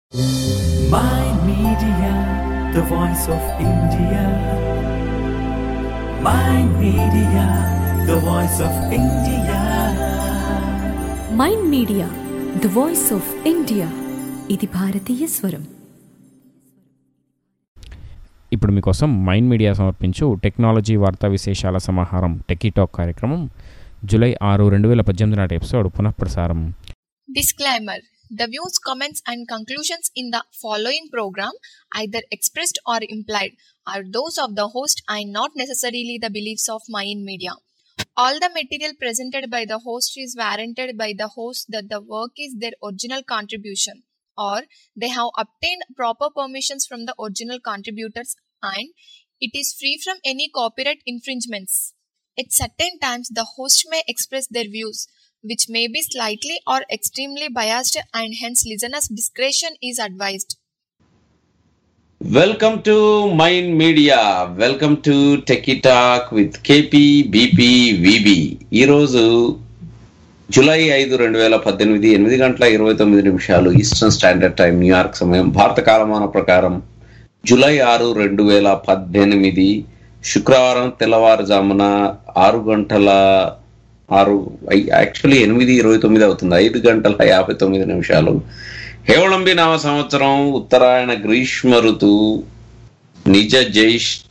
My Media, the voice of India. My Media, the voice of India. Mind media the voice of India ఇది భారతీయ స్వరం ఇప్పుడు మీకోసం mind media సమర్పించు technology వార్తా విశేషాల సమాహారం టెకీటాక్ కార్యక్రమం జూలై ఆరు రెండు వేల పద్దెనిమిది నాటి ఎపిసోడ్ పునఃప్రసారం Disclaimer The views, comments, and conclusions in the following program, either expressed or implied, are those of the host and not necessarily the beliefs of Mayan Media. All the material presented by the host is warranted by the host that the work is their original contribution or they have obtained proper permissions from the original contributors and it is free from any copyright infringements. At certain times, the host may express their views, which may be slightly or extremely biased, and hence listeners' discretion is advised. Welcome to mind Media welcome to Techie talk with KP BP VB ఈరోజు July ఐదు రెండు వేల పద్దెనిమిది ఎనిమిది గంటల ఇరవై తొమ్మిది నిమిషాలు ఈస్టర్న్ స్టాండర్డ్ టైం న్యూయార్క్ సమయం భారత కాలమాన ప్రకారం జూలై ఆరు రెండు వేల పద్దెనిమిది శుక్రవారం తెల్లవారుజామున ఆరు గంటల ఆరు యాక్చువల్లీ ఎనిమిది ఇరవై తొమ్మిది అవుతుంది ఐదు గంటల యాభై తొమ్మిది నిమిషాలు హేవళంబి నామ సంవత్సరం ఉత్తరాయణ గ్రీష్మ ఋతువు నిజ జ్యేష్ఠ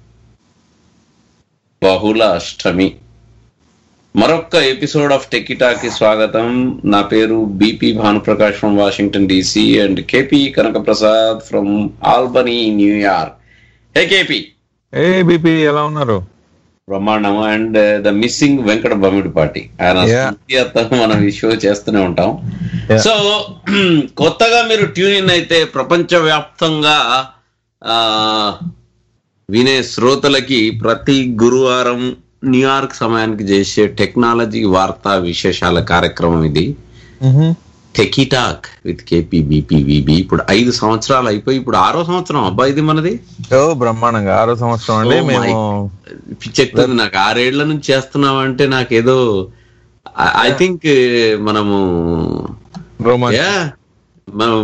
బహుళ అష్టమి మరొక్క ఎపిసోడ్ ఆఫ్ టెకిటాకి స్వాగతం నా పేరు BP Bhanuprakash from Washington DC and KP Kanaka Prasad from Albany New York hey KP ఏ బీపీ ఎలా ఉన్నారు బ్రహ్మాండం and the missing Venkata Bamidipati ఆయన Yeah. స్మృత్యార్థం మనం ఈ షో చేస్తూనే ఉంటాం Yeah. సో కొత్తగా మీరు ట్యూన్ ఇన్ అయితే ప్రపంచ వ్యాప్తంగా ఆ, వినే శ్రోతలకి ప్రతి గురువారం న్యూయార్క్ సమయానికి చేసే టెక్నాలజీ వార్తా విశేషాల కార్యక్రమం ఇది టెకీటాక్ విత్ కేపీ బీపీవీబీ ఇప్పుడు ఐదు సంవత్సరాలు అయిపోయి ఇప్పుడు ఆరో సంవత్సరం అబ్బా ఇది మనది ఓ బ్రహ్మాండంగా ఆరో సంవత్సరం అండి Oh my మేము పిచ్చెక్కుతుంది నాకు ఆరేళ్ల నుంచి చేస్తున్నాం అంటే నాకేదో ఐ థింక్ మనము రోమాన్స్ యా మనం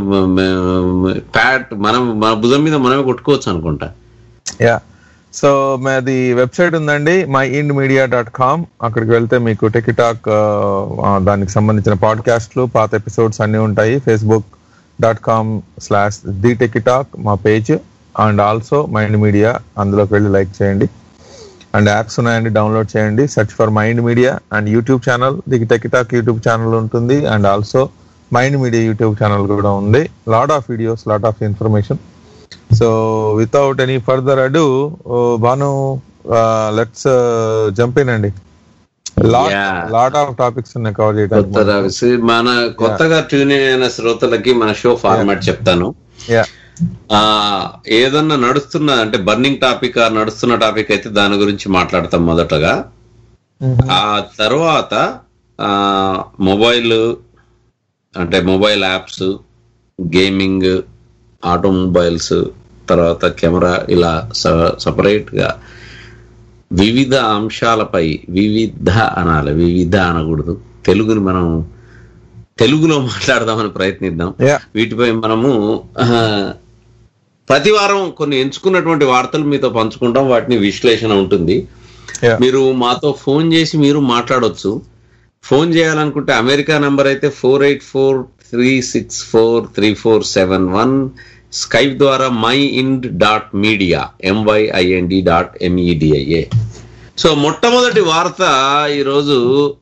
ప్యాట్ మనం మన భుజం మీద మనమే కొట్టుకోవచ్చు అనుకుంటా యా సో మాది వెబ్సైట్ ఉందండి MyInd media dot com అక్కడికి వెళ్తే మీకు టెకిటాక్ దానికి సంబంధించిన పాడ్కాస్ట్లు పాత ఎపిసోడ్స్ అన్ని ఉంటాయి Facebook dot com slash the Techie Talk మా page and also Mind Media అందులోకి వెళ్ళి లైక్ చేయండి అండ్ యాప్స్ ఉన్నాయండి డౌన్లోడ్ చేయండి search for Mind Media and YouTube channel the Techie Talk YouTube channel ఉంటుంది and also Mind Media YouTube channel కూడా ఉంది lot of videos lot of information so without any further ado Bhanu let's jump in అండి లాట్ Yeah. Lot of topics ఉన్నాయి cover కొత్త చేయడానికి రావిసి మన కొత్తగా ట్యూన్ అయిన శ్రోతలకి మన షో ఫార్మాట్ చెప్తాను యా ఆ ఏదన్నా నడుస్తున్న అంటే బర్నింగ్ టాపిక్ నడుస్తున్న టాపిక్ అయితే దాని గురించి మాట్లాడతాం మొదటగా ఆ తర్వాత ఆ మొబైల్ అంటే మొబైల్ యాప్స్ గేమింగ్ ఆటోమొబైల్స్ తర్వాత కెమెరా ఇలా సపరేట్ గా వివిధ అంశాలపై వివిధ అనాలి వివిధ అనకూడదు తెలుగుని మనం తెలుగులో మాట్లాడదామని ప్రయత్నిద్దాం యా వీటిపై మనము ఆ, ప్రతి వారం కొన్ని ఎంచుకున్నటువంటి వార్తలు మీతో పంచుకుంటాం వాటిని విశ్లేషణ ఉంటుంది యా మీరు మాతో ఫోన్ చేసి మీరు మాట్లాడొచ్చు ఫోన్ చేయాలనుకుంటే అమెరికా నంబర్ అయితే four eight four three six four three four seven one Skype ద్వారా MyInd dot media M Y I N D dot M E D I A so మొట్టమొదటి వార్త ఈరోజు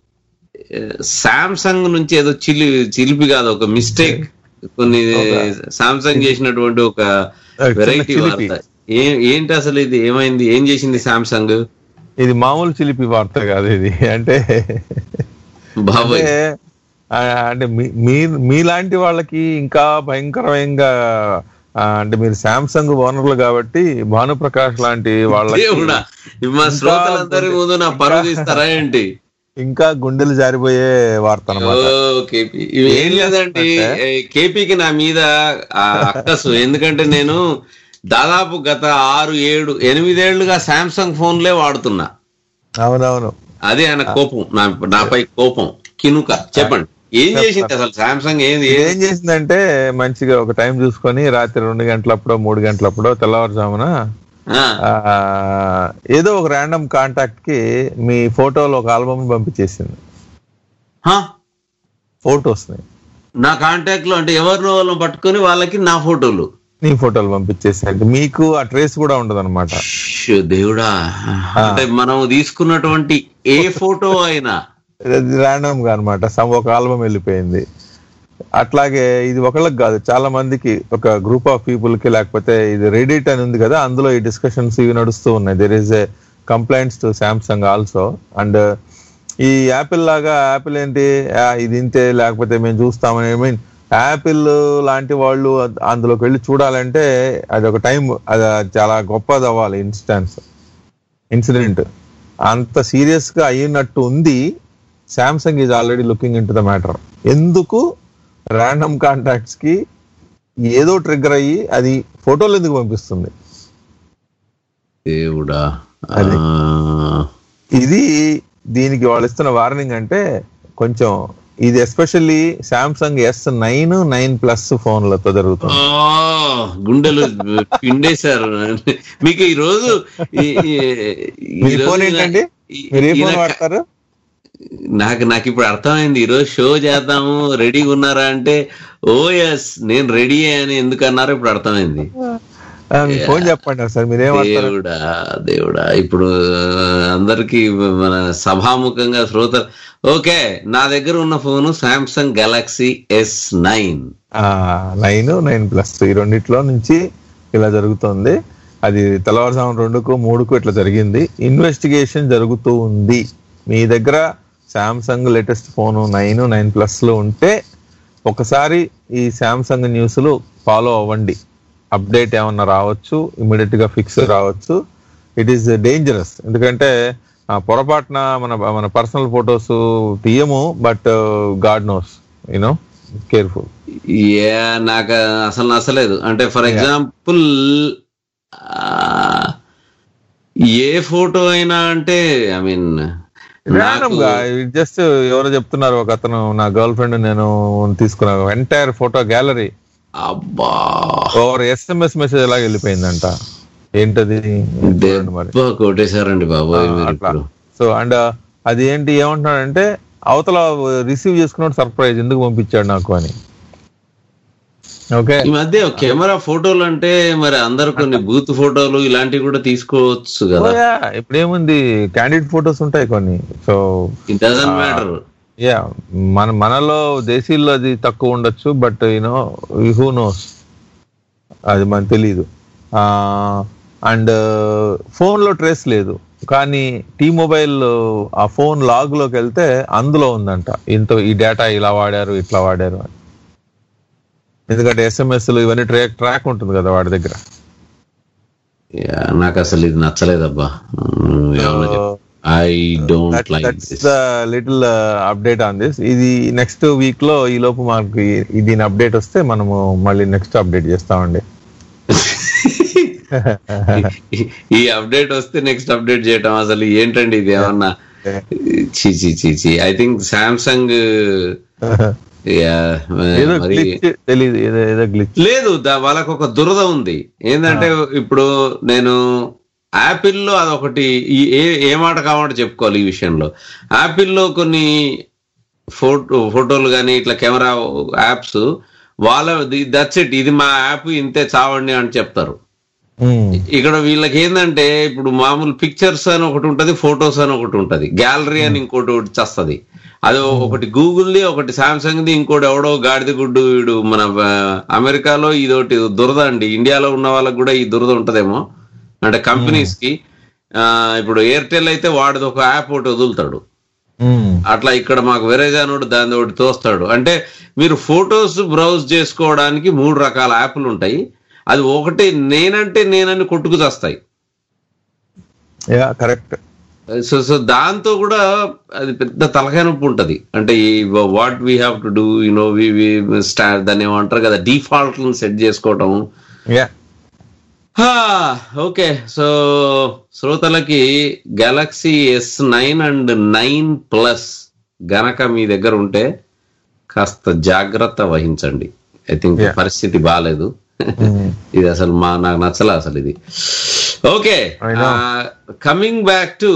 సామ్సంగ్ నుంచి ఏదో చిలి చిలిపి కాదు ఒక మిస్టేక్ కొన్ని సామ్సంగ్ చేసినటువంటి ఒక చిన్న వెరైటీ చిలిపి. వార్త ఏ- ఏంటి అసలు ఇది ఏమైంది ఏం చేసింది సామ్సంగ్ ఇది మామూలు చిలిపి వార్త కాదు ఇది అంటే బాబాయ్ అంటే ఆ, అంటే మీ- మీ మీలాంటి వాళ్ళకి ఇంకా భయంకరంగా ఆ, అంటే మీరు సామ్సంగ్ ఓనర్లు కాబట్టి భానుప్రకాష్ లాంటి వాళ్ళకి దేవుడా ఇవి మా శ్రోతలందరి ముందు నా పరువు తీస్తారా ఏంటి ఇంకా గుండెలు జారిపోయే వార్త అనమాట ఓ, కేపీ ఇవి ఏం లేదండి అంటే- ఏ, కేపీకి నా మీద ఆ అక్కసు ఎందుకంటే నేను దాదాపు గత ఆరు ఏడు ఎనిమిదేళ్లుగా సామ్సంగ్ ఫోన్లే వాడుతున్నా అవునవును అదే ఆయన కోపం నా నాపై కోపం కినుక చెప్పండి ఏం చేసింది అసలు సామ్సంగ్ ఏంది ఇది ఏం ఏం చేసిందంటే మంచిగా ఒక టైం చూసుకొని రాత్రి రెండు గంటలప్పుడో మూడు గంటలప్పుడో తెల్లవారుజామున ఆ, ఆ, ఏదో ఒక ర్యాండమ్ కాంటాక్ట్ కి మీ ఫోటోలు ఒక ఆల్బమ్ పంపించేసింది హా? ఫోటోస్ ని నా కాంటాక్ట్ లో అంటే ఎవరినో వాళ్ళని పట్టుకొని వాళ్ళకి నా ఫోటోలు నీ ఫోటోలు పంపించేసాడు మీకు ఆ ట్రేస్ కూడా ఉండదు అనమాట షో దేవుడా అంటే మనం తీసుకున్నటువంటి ఏ ఫోటో అయినా ర్యాండమ్ గా అనమాట ఒక ఆల్బమ్ వెళ్ళిపోయింది అట్లాగే ఇది ఒకళ్ళకి కాదు చాలా మందికి ఒక గ్రూప్ ఆఫ్ పీపుల్ కి లేకపోతే ఇది రెడిట్ అని ఉంది కదా అందులో ఈ డిస్కషన్స్ ఇవి నడుస్తూ ఉన్నాయి there is a complaints to Samsung also and ఈ యాపిల్ లాగా యాపిల్ ఏంటి ఆ, ఇది ఇంతే లేకపోతే మేము చూస్తామని ఐ మీన్ యాపిల్ లాంటి వాళ్ళు అద్- అందులోకి వెళ్ళి చూడాలంటే అది ఒక టైం అది చాలా గొప్పది అవ్వాలి ఇన్స్టాన్స్ ఇన్సిడెంట్ అంత సీరియస్ గా అయినట్టు ఉంది Samsung is already looking into the matter ఎందుకు ర్యాండమ్ కాంటాక్ట్స్ కి ఏదో ట్రిగ్గర్ అయ్యి అది ఫోటోలు ఎందుకు పంపిస్తుంది దేవుడా అది. ఆ, ఇది దీనికి వాళ్ళు ఇస్తున్న వార్నింగ్ అంటే కొంచెం ఇది especially Samsung S nine nine plus ఫోన్లతో జరుగుతుంది ఆ, గుండెలు పిండేశారు మీకు ఈ రోజు ఈ- ఈ- ఈ మీ రోజు ఫోన్ ఏంటండి ఈ- మీరు ఏ ఫోన్ ఈయన- వాడతారు నాకు నాకు ఇప్పుడు అర్థమైంది ఈరోజు షో చేద్దాము రెడీగా ఉన్నారా అంటే ఓ ఎస్ నేను రెడీ అని ఎందుకు అన్నారో ఇప్పుడు అర్థమైంది ఆ, మీ ఫోన్ చెప్పండి సార్ మీరు ఏం వాడతారు దేవుడా దేవుడా ఇప్పుడు ఆ, అందరికి మన సభాముఖంగా శ్రోత ఓకే నా దగ్గర ఉన్న phone Samsung Galaxy S nine nine nine plus ఈ రెండిట్లో నుంచి ఇలా జరుగుతుంది అది తెల్లవారుజాము రెండుకు మూడుకు ఇట్లా జరిగింది ఇన్వెస్టిగేషన్ జరుగుతూ ఉంది మీ దగ్గర Samsung latest phone nine nine plus లో ఉంటే ఒకసారి ఈ శాంసంగ్ న్యూస్లు ఫాలో అవ్వండి అప్డేట్ ఏమన్నా రావచ్చు ఇమీడియట్ గా ఫిక్స్ రావచ్చు ఇట్ ఈస్ డేంజరస్ ఎందుకంటే ఆ, పొరపాటున మన మన పర్సనల్ ఫొటోస్ తీయము but God knows you know careful ఏ నాకు అసలు నచ్చలేదు అంటే ఫర్ ఎగ్జాంపుల్ ఏ ఫోటో అయినా అంటే ఐ మీన్ ర్యాండమ్ గా జస్ట్ ఎవరో చెప్తున్నారు ఒక అతను నా గర్ల్ ఫ్రెండ్ నేను తీసుకున్నా ఎంటైర్ ఫోటో గ్యాలరీ అబ్బా ఓవర్ ఎస్ఎంఎస్ మెసేజ్ ఎలాగ వెళ్ళిపోయిందంట ఏంటది చూడండి మరి దెబ్బ కొట్టేశారండి బాబోయ్ మీరు అట్లా ఇప్పుడు సో అండ్ అది ఏంటి ఏమంటున్నాడంటే అవతల రిసీవ్ చేసుకున్నాడు సర్ప్రైజ్ ఎందుకు పంపించాడు నాకు అని ఓకే ఈ మధ్య కెమెరా ఫోటోలు అంటే మరి అందరు కొన్ని బూత్ ఫోటోలు ఇలాంటివి కూడా తీసుకోవచ్చు కదా ఇప్పుడు ఏముంది క్యాండిడేట్ ఫొటోస్ ఉంటాయి కొన్ని so it doesn't matter yeah మన మనలో దేశీల్లో అది తక్కువ ఉండొచ్చు బట్ యూనో హూ నోస్ అది మనకు తెలియదు అండ్ ఫోన్ లో ట్రేస్ లేదు కానీ టీ మొబైల్ ఆ ఫోన్ లాగ్ లోకి వెళ్తే అందులో ఉందంట ఇంత ఈ డేటా ఇలా వాడారు ఇట్లా వాడారు అని ఎందుకంటే ఎస్ఎంఎస్ ఇవన్నీ ట్రాక్ ట్రాక్ ఉంటుంది కదా వాడి దగ్గర నాకు అసలు ఇది నచ్చలేదబ్బా I don't like that's the little update on this ఇది నెక్స్ట్ వీక్ లో ఈ లోపు మాకు ఈ- ఈ దీని అప్డేట్ వస్తే మనము మళ్ళీ నెక్స్ట్ అప్డేట్ చేస్తామండి ఈ అప్డేట్ వస్తే నెక్స్ట్ అప్డేట్ చేయటం అసలు ఏంటండి ఇది ఏమన్నా చీ చీ చీ చీ ఐ థింక్ సామ్సంగ్ ఏదో గ్లిచ్ తెలియదు ఏదో ఏదో గ్లిచ్ లేదు దా- వాళ్ళకు ఒక దురద ఉంది ఏంటంటే ఇప్పుడు నేను యాపిల్లో అదొకటి ఈ- ఏ ఏ మాట కావాలంటే చెప్పుకోవాలి ఈ విషయంలో యాపిల్లో కొన్ని ఫోటో ఫోటోలు కానీ ఇట్లా కెమెరా యాప్స్ వాళ్ళ దట్స్ ఇట్ ఇది మా యాప్ ఇంతే చావండి అని చెప్తారు ఇక్కడ వీళ్ళకి ఏంటంటే ఇప్పుడు మామూలు పిక్చర్స్ అని ఒకటి ఉంటది ఫొటోస్ అని ఒకటి ఉంటది గ్యాలరీ అని ఇంకోటి ఒకటి చస్తది అది ఒకటి గూగుల్ది ఒకటి సామ్సంగ్ ది ఇంకోటి ఎవడో గాడిద గుడ్డు వీడు మన ఆ, అమెరికాలో ఇదొకటి దురద అండి ఇండియాలో ఉన్న వాళ్ళకి కూడా ఈ దురద ఉంటదేమో అంటే కంపెనీస్ కి ఆ, ఇప్పుడు ఎయిర్టెల్ అయితే వాడిది ఒక యాప్ ఒకటి వదులుతాడు అట్లా ఇక్కడ మాకు వెరేజాన్ ఒకటి దాని ఒకటి తోస్తాడు అంటే మీరు ఫొటోస్ బ్రౌజ్ చేసుకోవడానికి మూడు రకాల యాప్లు ఉంటాయి అది ఒకటి నేనంటే నేనని కొట్టుకు చేస్తాయి యా కరెక్ట్ సో సో దాంతో కూడా అది పెద్ద తలకాయ నొప్పి ఉంటది అంటే what we have to do you know we start దాన్ని ఏమంటారు కదా డిఫాల్ట్ సెట్ చేసుకోవటం యా ఓకే సో శ్రోతలకి Galaxy S nine and nine plus గనక మీ దగ్గర ఉంటే కాస్త జాగ్రత్త వహించండి ఐ థింక్ Yeah. పరిస్థితి బాగాలేదు Mm. ఇది అసలు మా నాకు నచ్చలే అసలు ఇది okay I know. Coming back to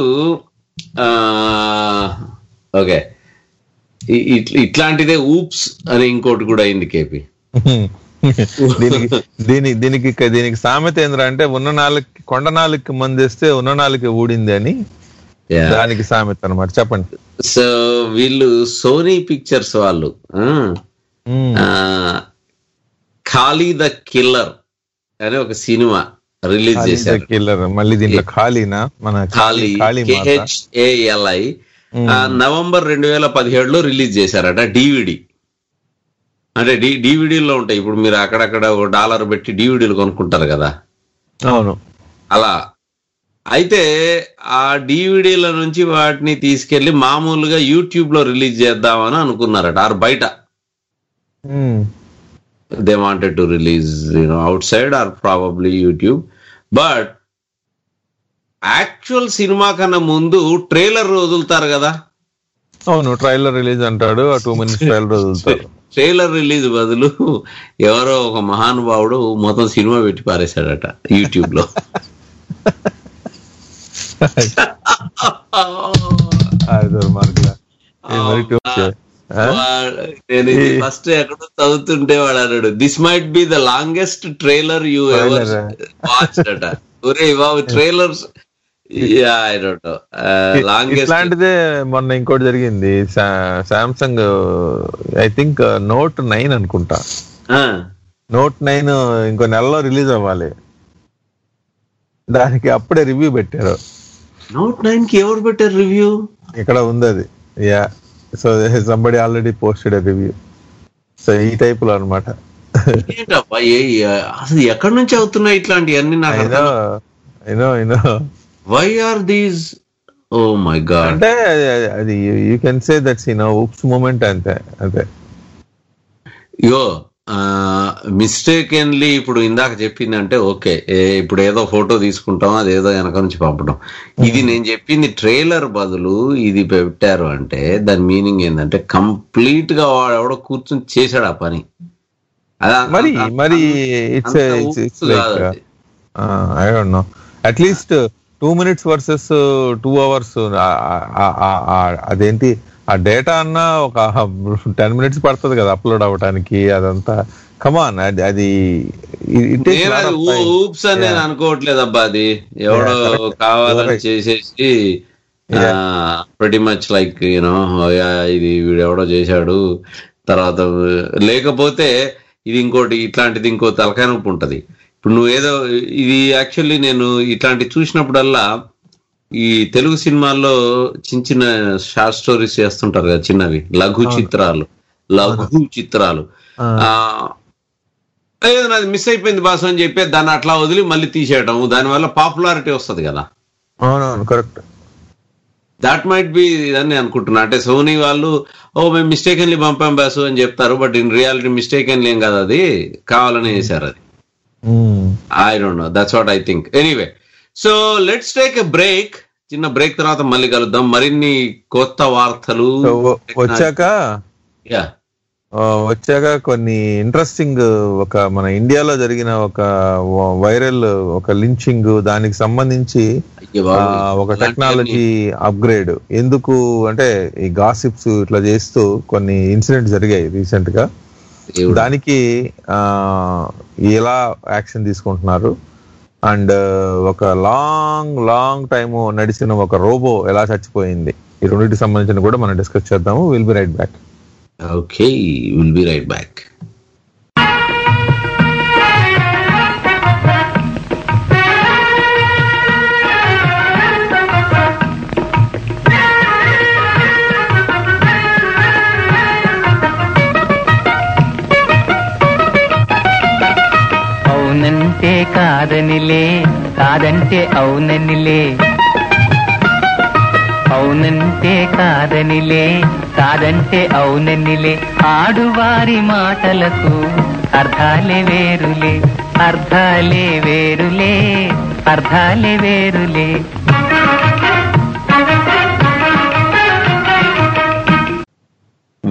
okay ఇట్లాంటిదే ఊప్స్ అని ఇంకోటి కూడా అయింది కేపీ దీనికి దీని దీనికి దీనికి సామెత ఏంద్రా అంటే ఉన్న నాలుగు కొండ నాలుగుకి మందేస్తే ఉన్న నాలుగు ఊడింది అని దానికి సామెత అన్నమాట చెప్పండి సో వీళ్ళు సోనీ పిక్చర్స్ వాళ్ళు ఆ, మ్మ్. ఆ, ఖాళీ ద కిల్లర్ అనే ఒక సినిమా రిలీజ్ ఖాళీ ద చేశారు కిల్లర్ మళ్ళీ దీంట్లో ఖాళీనా మన ఖాళీ ఖాళీ మాత కేహెచ్ఏఎల్ఐ నవంబర్ రెండు వేల పదిహేడులో రిలీజ్ చేశారట డివిడి అంటే డి డివిడీలో ఉంటాయి ఇప్పుడు మీరు అక్కడక్కడ ఒక డాలర్ పెట్టి డివిడీలు కొనుక్కుంటారు కదా అవును అలా అయితే ఆ డివిడీల నుంచి వాటిని తీసుకెళ్లి మామూలుగా యూట్యూబ్ లో రిలీజ్ చేద్దామని అనుకున్నారట ఆరు బయట hmm. They wanted to release you know outside or probably YouTube but actual సినిమా కన్నా ముందు ట్రైలర్ వదులుతారు కదా అవును ట్రైలర్ రిలీజ్ అంటాడు ఆ టూ మినిట్స్ ట్రైలర్ వదులుతారు ట్రైలర్ రిలీజ్ బదులు ఎవరో ఒక మహానుభావుడు మొత్తం సినిమా పెట్టి పారేశాడట యూట్యూబ్ లో అది దుర్మార్గులా. ఇది మరి too much. ఆ? నేను ఫస్ట్ ఎక్కడో చదువుతుంటే వాడు అన్నాడు this might be the longest trailer you ever Trailer. Watch అట ఒరే బాబు trailers I don't know longest ఇట్లాంటిదే మొన్న ఇంకోటి జరిగింది Samsung I think note nine అనుకుంటా నోట్ నైన్ ఇంకో నెలలో రిలీజ్ అవ్వాలి దానికి అప్పుడే రివ్యూ పెట్టారు నోట్ నైన్ కి ఎవరు పెట్టారు రివ్యూ ఇక్కడ ఉంది అది yeah so somebody already posted review so ఈ టైప్ లో అనమాట ఏంటబ్బా ఏ- ఏ- అసలు ఎక్కడి నుంచి అవుతున్నాయి ఇట్లాంటివన్నీ నాకు I know I know I know why are these oh my God అంటే అది you can say that's you know oops moment అంతే అంతే ఇగో మిస్టేకెన్లీ ఇప్పుడు ఇందాక చెప్పిందంటే ఓకే ఏ- ఇప్పుడు ఏదో ఫోటో తీసుకుంటాం అది ఏదో వెనక నుంచి పంపడం ఇది నేను చెప్పింది ట్రైలర్ బదులు ఇది పెట్టారు అంటే దాని మీనింగ్ ఏంటంటే కంప్లీట్ గా వాడు ఎవడో కూర్చొని చేశాడు ఆ పని అది అంత- మరి అంత- మరి ఇట్స్ అంత ఇట్స్ ఊపు కాదు లైక్ అది. I don't know at least two minutes versus two hours అదేంటి ఆ డేటా అన్న ఒక టెన్ మినిట్స్ పడుతుంది కదా అప్లోడ్ అవ్వడానికి అదంతా కమాన్ అది అది it takes నేను lot అది of time. ఊప్స్ అని నేను Yeah. అనుకోవట్లేదు అబ్బా అది ఎవడో Yeah, correct. కావాలని You're right. చేసేసి ప్రతి మచ్ లైక్ యూనో ఇది వీడు ఎవడో చేశాడు తర్వాత లేకపోతే ఇది ఇంకోటి ఇట్లాంటిది ఇంకో తలకాయ నొప్పి ఉంటది ఇప్పుడు నువ్వు ఏదో ఇది యాక్చువల్లీ నేను ఇట్లాంటి చూసినప్పుడల్లా ఈ తెలుగు సినిమాల్లో చిన్న చిన్న షార్ట్ స్టోరీస్ చేస్తుంటారు కదా చిన్నవి లఘు చిత్రాలు లఘు చిత్రాలు ఆ ఏదో నాది మిస్ అయిపోయింది బాసు అని చెప్పి దాన్ని అట్లా వదిలి మళ్ళీ తీసేయటం దానివల్ల పాపులారిటీ వస్తుంది కదా అవునవును కరెక్ట్ దాట్ మైట్ బి అని అనుకుంటున్నా అంటే సోనీ వాళ్ళు ఓ మేము మిస్టేకన్లీ పంపాం బాసు అని చెప్తారు బట్ ఇన్ రియాలిటీ మిస్టేకన్లీ ఏం కాదు అది కావాలని చేశారు అది I don't know that's what I think anyway so let's take a break చిన్న బ్రేక్ తర్వాత మళ్ళీ కలుద్దాం మరిన్ని కొత్త వార్తలు వచ్చాక యా ఆ, వచ్చాక కొన్ని ఇంట్రెస్టింగ్ ఒక మన ఇండియాలో జరిగిన ఒక వైరల్ ఒక లించింగ్ దానికి సంబంధించి ఆ, ఒక టెక్నాలజీ అప్గ్రేడ్ ఎందుకు అంటే ఈ గాసిప్స్ ఇట్లా చేస్తూ కొన్ని ఇన్సిడెంట్స్ జరిగాయి రీసెంట్ గా దానికి ఆ, ఎలా యాక్షన్ తీసుకుంటున్నారు అండ్ ఒక లాంగ్ లాంగ్ టైము నడిచిన ఒక రోబో ఎలా చచ్చిపోయింది ఈ రెండింటికి సంబంధించిన కూడా మనం డిస్కస్ చేద్దాము will be right back okay will be right back అవునంటే కాదనిలే కాదంటే అవుననిలే అవునంటే కాదనిలే కాదంటే అవుననిలే ఆడువారి మాటలకు అర్థాలే వేరులే అర్థాలే వేరులే అర్థాలే వేరులే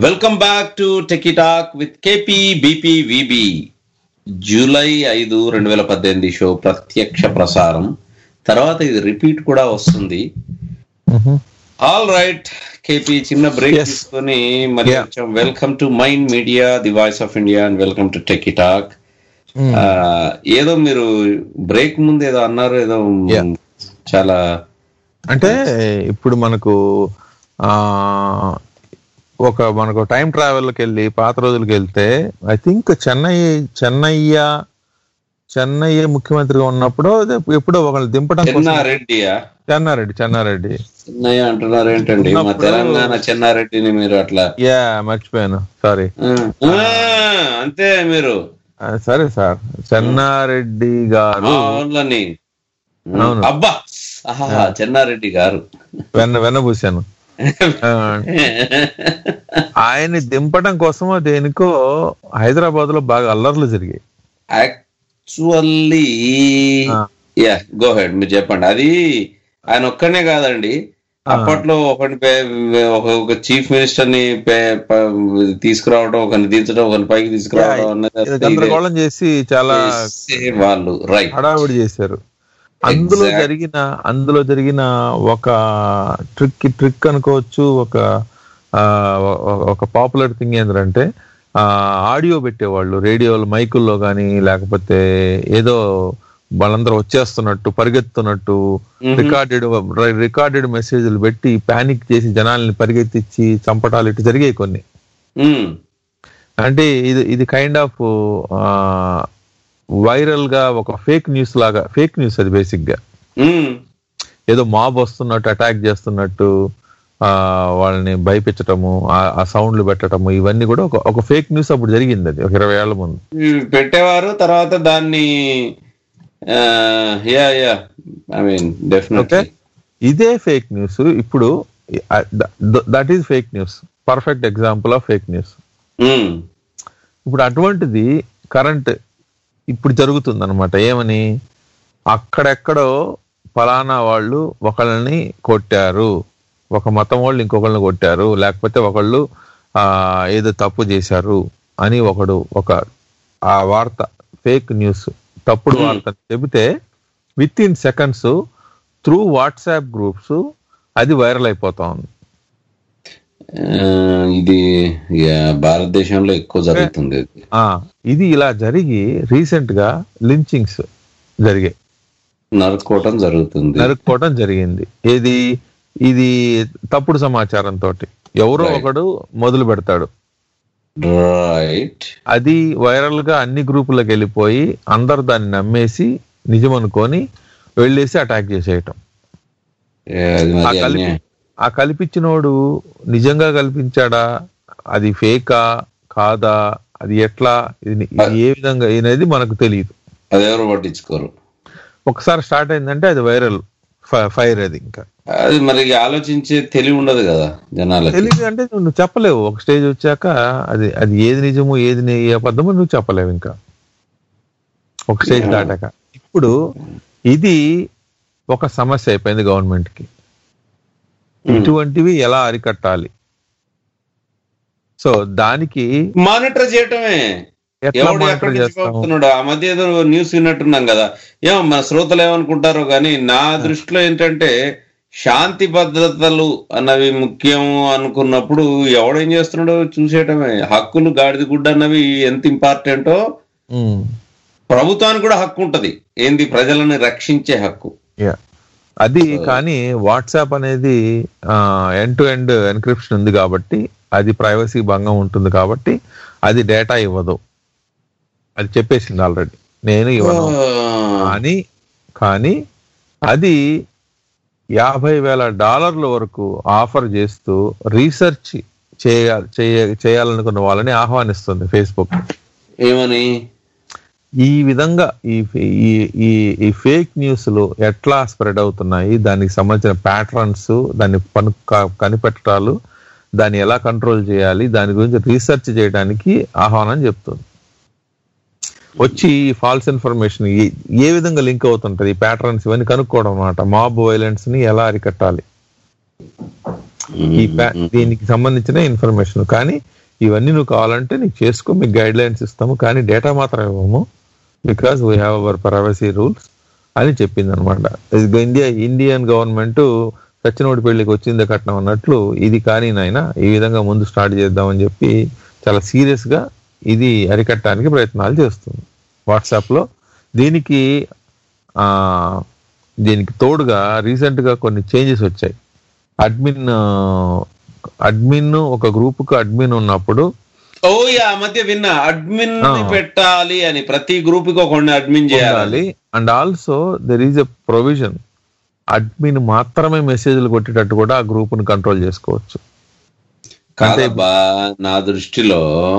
welcome back to Techie talk with KP BP VB July ఐదు రెండు వేల పద్దెనిమిది షో ప్రత్యక్ష ప్రసారం తర్వాత ఇది రిపీట్ కూడా వస్తుంది ఆల్ రైట్ కేపీ చిన్న బ్రేక్ Yes. తీసుకొని మరి Yeah. Welcome to mind Media the voice of India and welcome to Techie Talk ఏదో మీరు బ్రేక్ ముందు ఏదో అన్నారు ఏదో Yeah. చాలా అంటే ఇప్పుడు మనకు ఆ ఒక మనకు టైం ట్రావెల్కి వెళ్ళి పాత రోజులకి వెళ్తే ఐ థింక్ చెన్నై చెన్నయ్య చెన్నయ్య ముఖ్యమంత్రిగా ఉన్నప్పుడు అదే ఎప్పుడో ఒకళ్ళు దింపడం కోసం చెన్నారెడ్డియా చెన్నారెడ్డి చెన్నారెడ్డి చెన్నయ్య అంటున్నారు ఏంటండి మా ఉన్నప్పుడు- తెలంగాణ చెన్నారెడ్డిని మీరు అట్లా యా మర్చిపోయాను సారీ ఆ, అంతే మీరు సరే సార్ చెన్నారెడ్డి గారు అవునులని అవును. అబ్బా ఆహా చెన్నారెడ్డి గారు వెన్న వెన్నబూసాను ఆ, ఆయన్ని దింపడం కోసమో దేనికో హైదరాబాద్ లో బాగా అల్లర్లు జరిగాయి యాక్చువల్లీ ఆ. యా గో హెడ్ మీరు చెప్పండి అది ఆయన ఒక్కనే కాదండి అప్పట్లో ఒకటి పే- ఒక ఒక చీఫ్ మినిస్టర్ ని పే- ప- తీసుకురావడం ఒకరిని దించడం ఒకరిని పైకి తీసుకురావడం అన్నది ఇది అసలు గందరగోళం చేసి చాలా చేసే వాళ్ళు రైట్ హడావిడి చేశారు అందులో Exact. జరిగిన అందులో జరిగిన ఒక ట్రిక్ ట్రిక్ అనుకోవచ్చు ఒక ఆ, ఒక- ఒక పాపులర్ థింగ్ ఏంటంటే ఆడియో పెట్టేవాళ్ళు రేడియోలు మైకుల్లో కానీ లేకపోతే ఏదో వాళ్ళందరూ వచ్చేస్తున్నట్టు పరిగెత్తున్నట్టు రికార్డెడ్ రికార్డెడ్ మెసేజ్లు పెట్టి పానిక్ చేసి జనాల్ని పరిగెత్తించి చంపటాలు ఇటు జరిగాయి కొన్ని అంటే ఇది ఇది కైండ్ ఆఫ్ వైరల్ గా ఒక ఫేక్ న్యూస్ లాగా ఫేక్ న్యూస్ అది బేసిక్ గా ఏదో మాబ్ వస్తున్నట్టు అటాక్ చేస్తున్నట్టు ఆ వాళ్ళని భయపించటము ఆ- ఆ సౌండ్లు పెట్టటము ఇవన్నీ కూడా ఒక ఒక ఫేక్ న్యూస్ అప్పుడు జరిగింది అది ఒక ఇరవై ఏళ్ల ముందు పెట్టేవారు తర్వాత దాన్ని yeah yeah I mean okay definitely ఇదే ఫేక్ న్యూస్ ఇప్పుడు that is fake news perfect example of fake news ఇప్పుడు అటువంటిది కరెంట్ ఇప్పుడు జరుగుతుంది అనమాట ఏమని అక్కడెక్కడో ఫలానా వాళ్ళు ఒకళ్ళని కొట్టారు ఒక మతం వాళ్ళు ఇంకొకళ్ళని కొట్టారు లేకపోతే ఒకళ్ళు ఆ ఏదో తప్పు చేశారు అని ఒకడు ఒక ఆ వార్త ఫేక్ న్యూస్ తప్పుడు వార్త అని చెబితే within seconds through WhatsApp groups అది వైరల్ అయిపోతా ఉంది ఇది యా, భారతదేశంలో ఎక్కువ జరుగుతుంది ఇది. ఆ ఇది ఇలా జరిగి రీసెంట్ గా లించింగ్స్ జరిగాయి నరుక్కోవటం జరుగుతుంది నరుక్కోవడం జరిగింది ఏది ఇది తప్పుడు సమాచారం తోటి ఎవరో Right. ఒకడు మొదలు పెడతాడు రైట్ అది వైరల్ గా అన్ని గ్రూపులకు వెళ్ళిపోయి అందరు దాన్ని నమ్మేసి నిజం అనుకొని వెళ్ళేసి అటాక్ చేసేయటం అది ఆ మరి కలిపి అన్యాయం. ఆ కల్పించినోడు నిజంగా కల్పించాడా అది ఫేకా కాదా అది ఎట్లా ఇది ఇది ఏ విధంగా అనేది మనకు తెలియదు అదెవరు పట్టించుకోరు ఒకసారి స్టార్ట్ అయిందంటే అది వైరల్ ఫైర్ అది ఇంకా అది మరి ఆలోచించే తెలివి ఉండదు కదా జనాలకి తెలియదు అంటే నువ్వు చెప్పలేవు ఒక స్టేజ్ వచ్చాక అది అది ఏది నిజము ఏది ని- ఏ అబద్ధమో నువ్వు చెప్పలేవు ఇంకా ఒక స్టేజ్ Yeah. దాటాక ఇప్పుడు ఇది ఒక సమస్య అయిపోయింది గవర్నమెంట్ కి ఇటువంటివి ఎలా అరికట్టాలి సో దానికి మానిటర్ చేయటమే ఎట్లా ఎవడు మానిటర్ ఎక్కడి నుంచి చేస్తాం పంపుతున్నాడు ఆ మధ్య ఏదో న్యూస్ విన్నట్టున్నాం కదా ఏమో మన శ్రోతలు ఏమనుకుంటారో కానీ నా దృష్టిలో ఏంటంటే శాంతి భద్రతలు అన్నవి ముఖ్యం అనుకున్నప్పుడు ఎవడేం చేస్తున్నాడో చూసేయటమే హక్కులు గాడిద గుడ్డ అన్నవి ఎంత ఇంపార్టెంటో ఉమ్, ప్రభుత్వానికి కూడా హక్కు ఉంటది ఏంది ప్రజలను రక్షించే హక్కు yeah. అది కానీ వాట్సాప్ అనేది ఎండ్ టు ఎండ్ ఎన్క్రిప్షన్ ఉంది కాబట్టి అది ప్రైవసీ భంగం ఉంటుంది కాబట్టి అది డేటా ఇవ్వదు అది చెప్పేసింది ఆల్రెడీ నేను ఇవ్వను కానీ కానీ అది యాభై వేల డాలర్ల వరకు ఆఫర్ చేస్తూ రీసెర్చ్ చేయాలి చేయ- చేయాలనుకున్న వాళ్ళని ఆహ్వానిస్తుంది ఫేస్బుక్ ఏమని ఈ విధంగా ఈ ఈ ఈ ఈ ఫేక్ న్యూస్లు ఎట్లా స్ప్రెడ్ అవుతున్నాయి దానికి సంబంధించిన ప్యాటర్న్స్ దాన్ని పను క- కనిపెట్టడాలు దాన్ని ఎలా కంట్రోల్ చేయాలి దాని గురించి రీసెర్చ్ చేయడానికి ఆహ్వానం చెప్తుంది వచ్చి ఈ ఫాల్స్ ఇన్ఫర్మేషన్ ఏ విధంగా లింక్ అవుతుంటది ఈ ప్యాటర్న్స్ ఇవన్నీ కనుక్కోవడం అన్నమాట మాబ్ వైలెన్స్ ని ఎలా అరికట్టాలి ఈ ప్యా- దీనికి సంబంధించిన ఇన్ఫర్మేషన్ కానీ ఇవన్నీ నువ్వు కావాలంటే నీకు చేసుకో మీకు గైడ్ లైన్స్ ఇస్తాము కానీ డేటా మాత్రం ఇవ్వము because we have our privacy rules అని చెప్పింది అనమాట ఇండియా ఇండియన్ గవర్నమెంట్ సచ్చినోడి పెళ్లికి వచ్చిందే కట్నం అన్నట్లు ఇది కానీ నాయన ఈ విధంగా ముందు స్టార్ట్ చేద్దామని చెప్పి చాలా సీరియస్ గా ఇది అరికట్టడానికి ప్రయత్నాలు చేస్తుంది వాట్సాప్ లో దీనికి ఆ దీనికి తోడుగా రీసెంట్ గా కొన్ని చేంజెస్ వచ్చాయి అడ్మిన్ అడ్మిన్ ఒక గ్రూప్ కు అడ్మిన్ ఉన్నప్పుడు ఓ యా ఆ మధ్య విన్నా అడ్మిన్ ఆ. పెట్టాలి అని ప్రతి గ్రూప్ కి ఒక అడ్మిన్ చేయాలి ఉండాలి and also there is a provision admin మాత్రమే మెసేజ్లు కొట్టేటట్టు కూడా ఆ గ్రూప్ ను కంట్రోల్ చేసుకోవచ్చు కాదబ్బా నా దృష్టిలో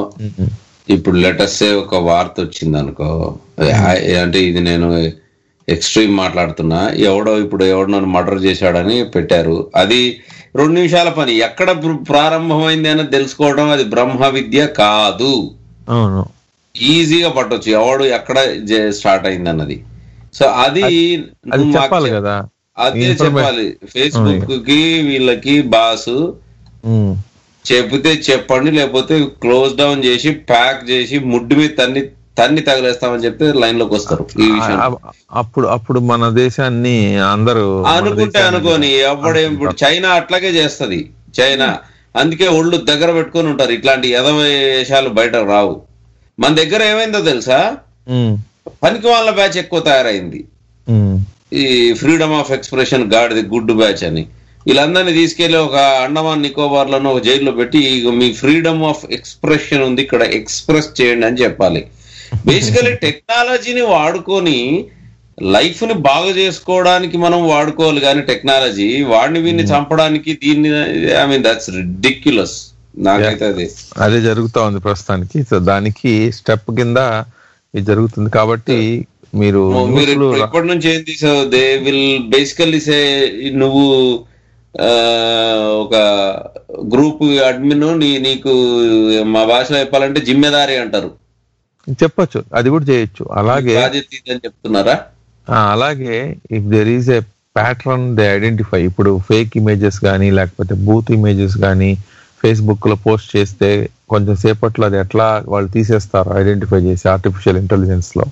ఇప్పుడు లెటర్సే ఒక వార్త వచ్చింది అనుకో అంటే ఇది నేను ఎక్స్ట్రీమ్ మాట్లాడుతున్నా ఎవడో ఇప్పుడు ఎవడో నన్ను మర్డర్ చేశాడని పెట్టారు అది రెండు నిమిషాల పని ఎక్కడ ప్ర- ప్రారంభమైంది అని తెలుసుకోవడం అది బ్రహ్మ విద్య కాదు అవును ఈజీగా పట్టొచ్చు ఎవడు ఎక్కడ స్టార్ట్ అయింది అన్నది సో అది అది నువ్వు మాకు చెప్పాలి చెప్- కదా అదే Information- చెప్పాలి ఫేస్బుక్ కి వీళ్ళకి బాసు ఉమ్. చెబితే చెప్పండి లేకపోతే క్లోజ్ డౌన్ చేసి ప్యాక్ చేసి ముడ్డు మీద తన్ని తన్ని తగిలేస్తామని చెప్తే లైన్ లోకి వస్తారు ఈ విషయం ఆ- అప్పుడు అప్పుడు మన దేశాన్ని అందరూ మన అనుకుంటే దేశాన్ని- అనుకోని ఎవడే ఇప్పుడు చైనా అట్లాగే చేస్తది చైనా అందుకే ఒళ్ళు దగ్గర పెట్టుకొని ఉంటారు ఇట్లాంటి ఎదవ వేషాలు బయట రావు మన దగ్గర ఏమైందో తెలుసా ఉమ్, పనికి వాళ్ళ బ్యాచ్ ఎక్కువ తయారైంది ఉమ్, ఈ ఫ్రీడమ్ ఆఫ్ ఎక్స్ప్రెషన్ గాడిది గుడ్ బ్యాచ్ అని వీళ్ళందరినీ తీసుకెళ్లి ఒక అండమాన్ నికోబార్ లోనో ఒక జైల్లో పెట్టి ఇగో మీ ఫ్రీడమ్ ఆఫ్ ఎక్స్ప్రెషన్ ఉంది ఇక్కడ ఎక్స్ప్రెస్ చేయండి అని చెప్పాలి బేసికలీ టెక్నాలజీని వాడుకొని లైఫ్ ని బాగు చేసుకోవడానికి మనం వాడుకోవాలి కానీ టెక్నాలజీ వాడిని వీడిని చంపడానికి దీన్ని ఐ మీన్ దట్స్ రిడిక్యులస్ నాకైతే అది అదే జరుగుతా ఉంది ప్రస్తుతానికి సో దానికి స్టెప్ కింద ఇది జరుగుతుంది కాబట్టి మీరు మీరు న్యూస్లు ఇప్పుడు రా- ఇప్పటి నుంచి ఏం తీసావు దే విల్ బేసికల్లీ సే నువ్వు ఆ, ఒక గ్రూప్ అడ్మిన్ నీ నీకు మా భాషలో చెప్పాలంటే జిమ్మెదారి అంటారు చెప్పొచ్చు అది కూడా చేయొచ్చు అలాగే బాధ్యత ఇదని చెప్తున్నారా ఆ, అలాగే if there is a pattern they identify ఇప్పుడు ఫేక్ ఇమేజెస్ కానీ లేకపోతే బూత్ ఇమేజెస్ కానీ ఫేస్బుక్ లో పోస్ట్ చేస్తే కొంచెం సేపట్లో అది ఎట్లా వాళ్ళు తీసేస్తారు ఐడెంటిఫై చేసి ఆర్టిఫిషియల్ ఇంటెలిజెన్స్ లో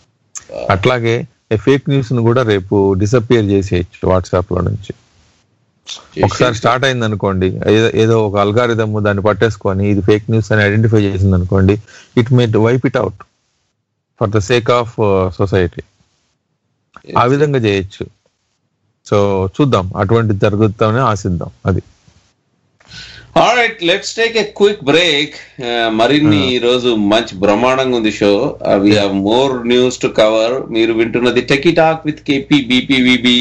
అట్లాగే ఫేక్ న్యూస్ ను కూడా రేపు డిసపియర్ చేసేయచ్చు వాట్సాప్ లో నుంచి ఒకసారి స్టార్ట్ అయింది అనుకోండి ఏదో ఏదో ఒక అల్గారిథమ్ దాన్ని పట్టేసుకొని ఇది ఫేక్ న్యూస్ అని ఐడెంటిఫై చేసింది అనుకోండి it may wipe it out for the sake of society ఆ విధంగా చేయొచ్చు సో చూద్దాం అటువంటి జరుగుతామని ఆశిద్దాం అది right let's take a quick break మరిన్ని ఈ రోజు మంచి బ్రహ్మాండంగా ఉంది show we have more news to cover మీరు వింటున్నది Techie talk with KP BPVB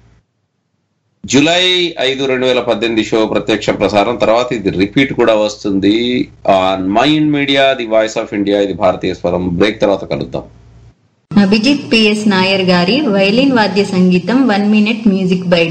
July ఐదు రెండు వేల పద్దెనిమిది షో ప్రత్యక్ష ప్రసారం తర్వాత ఇది రిపీట్ కూడా వస్తుంది on Mind Media the voice of India ఇది భారతీయ స్వరం బ్రేక్ తర్వాత కలుద్దాం అభిజిత్ పిఎస్ నాయర్ గారి వైలిన్ వాద్య సంగీతం one minute music bite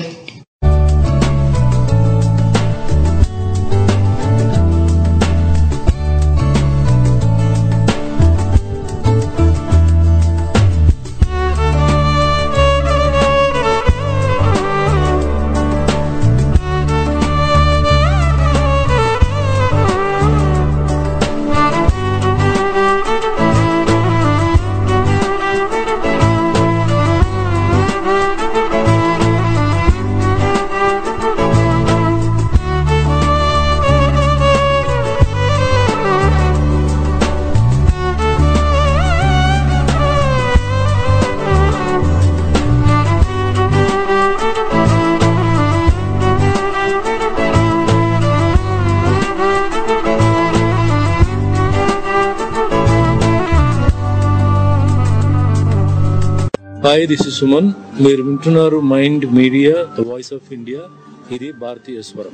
hi this is Suman మీరు వింటున్నారు Mind media the voice of India ఇది భారతీయ స్వరం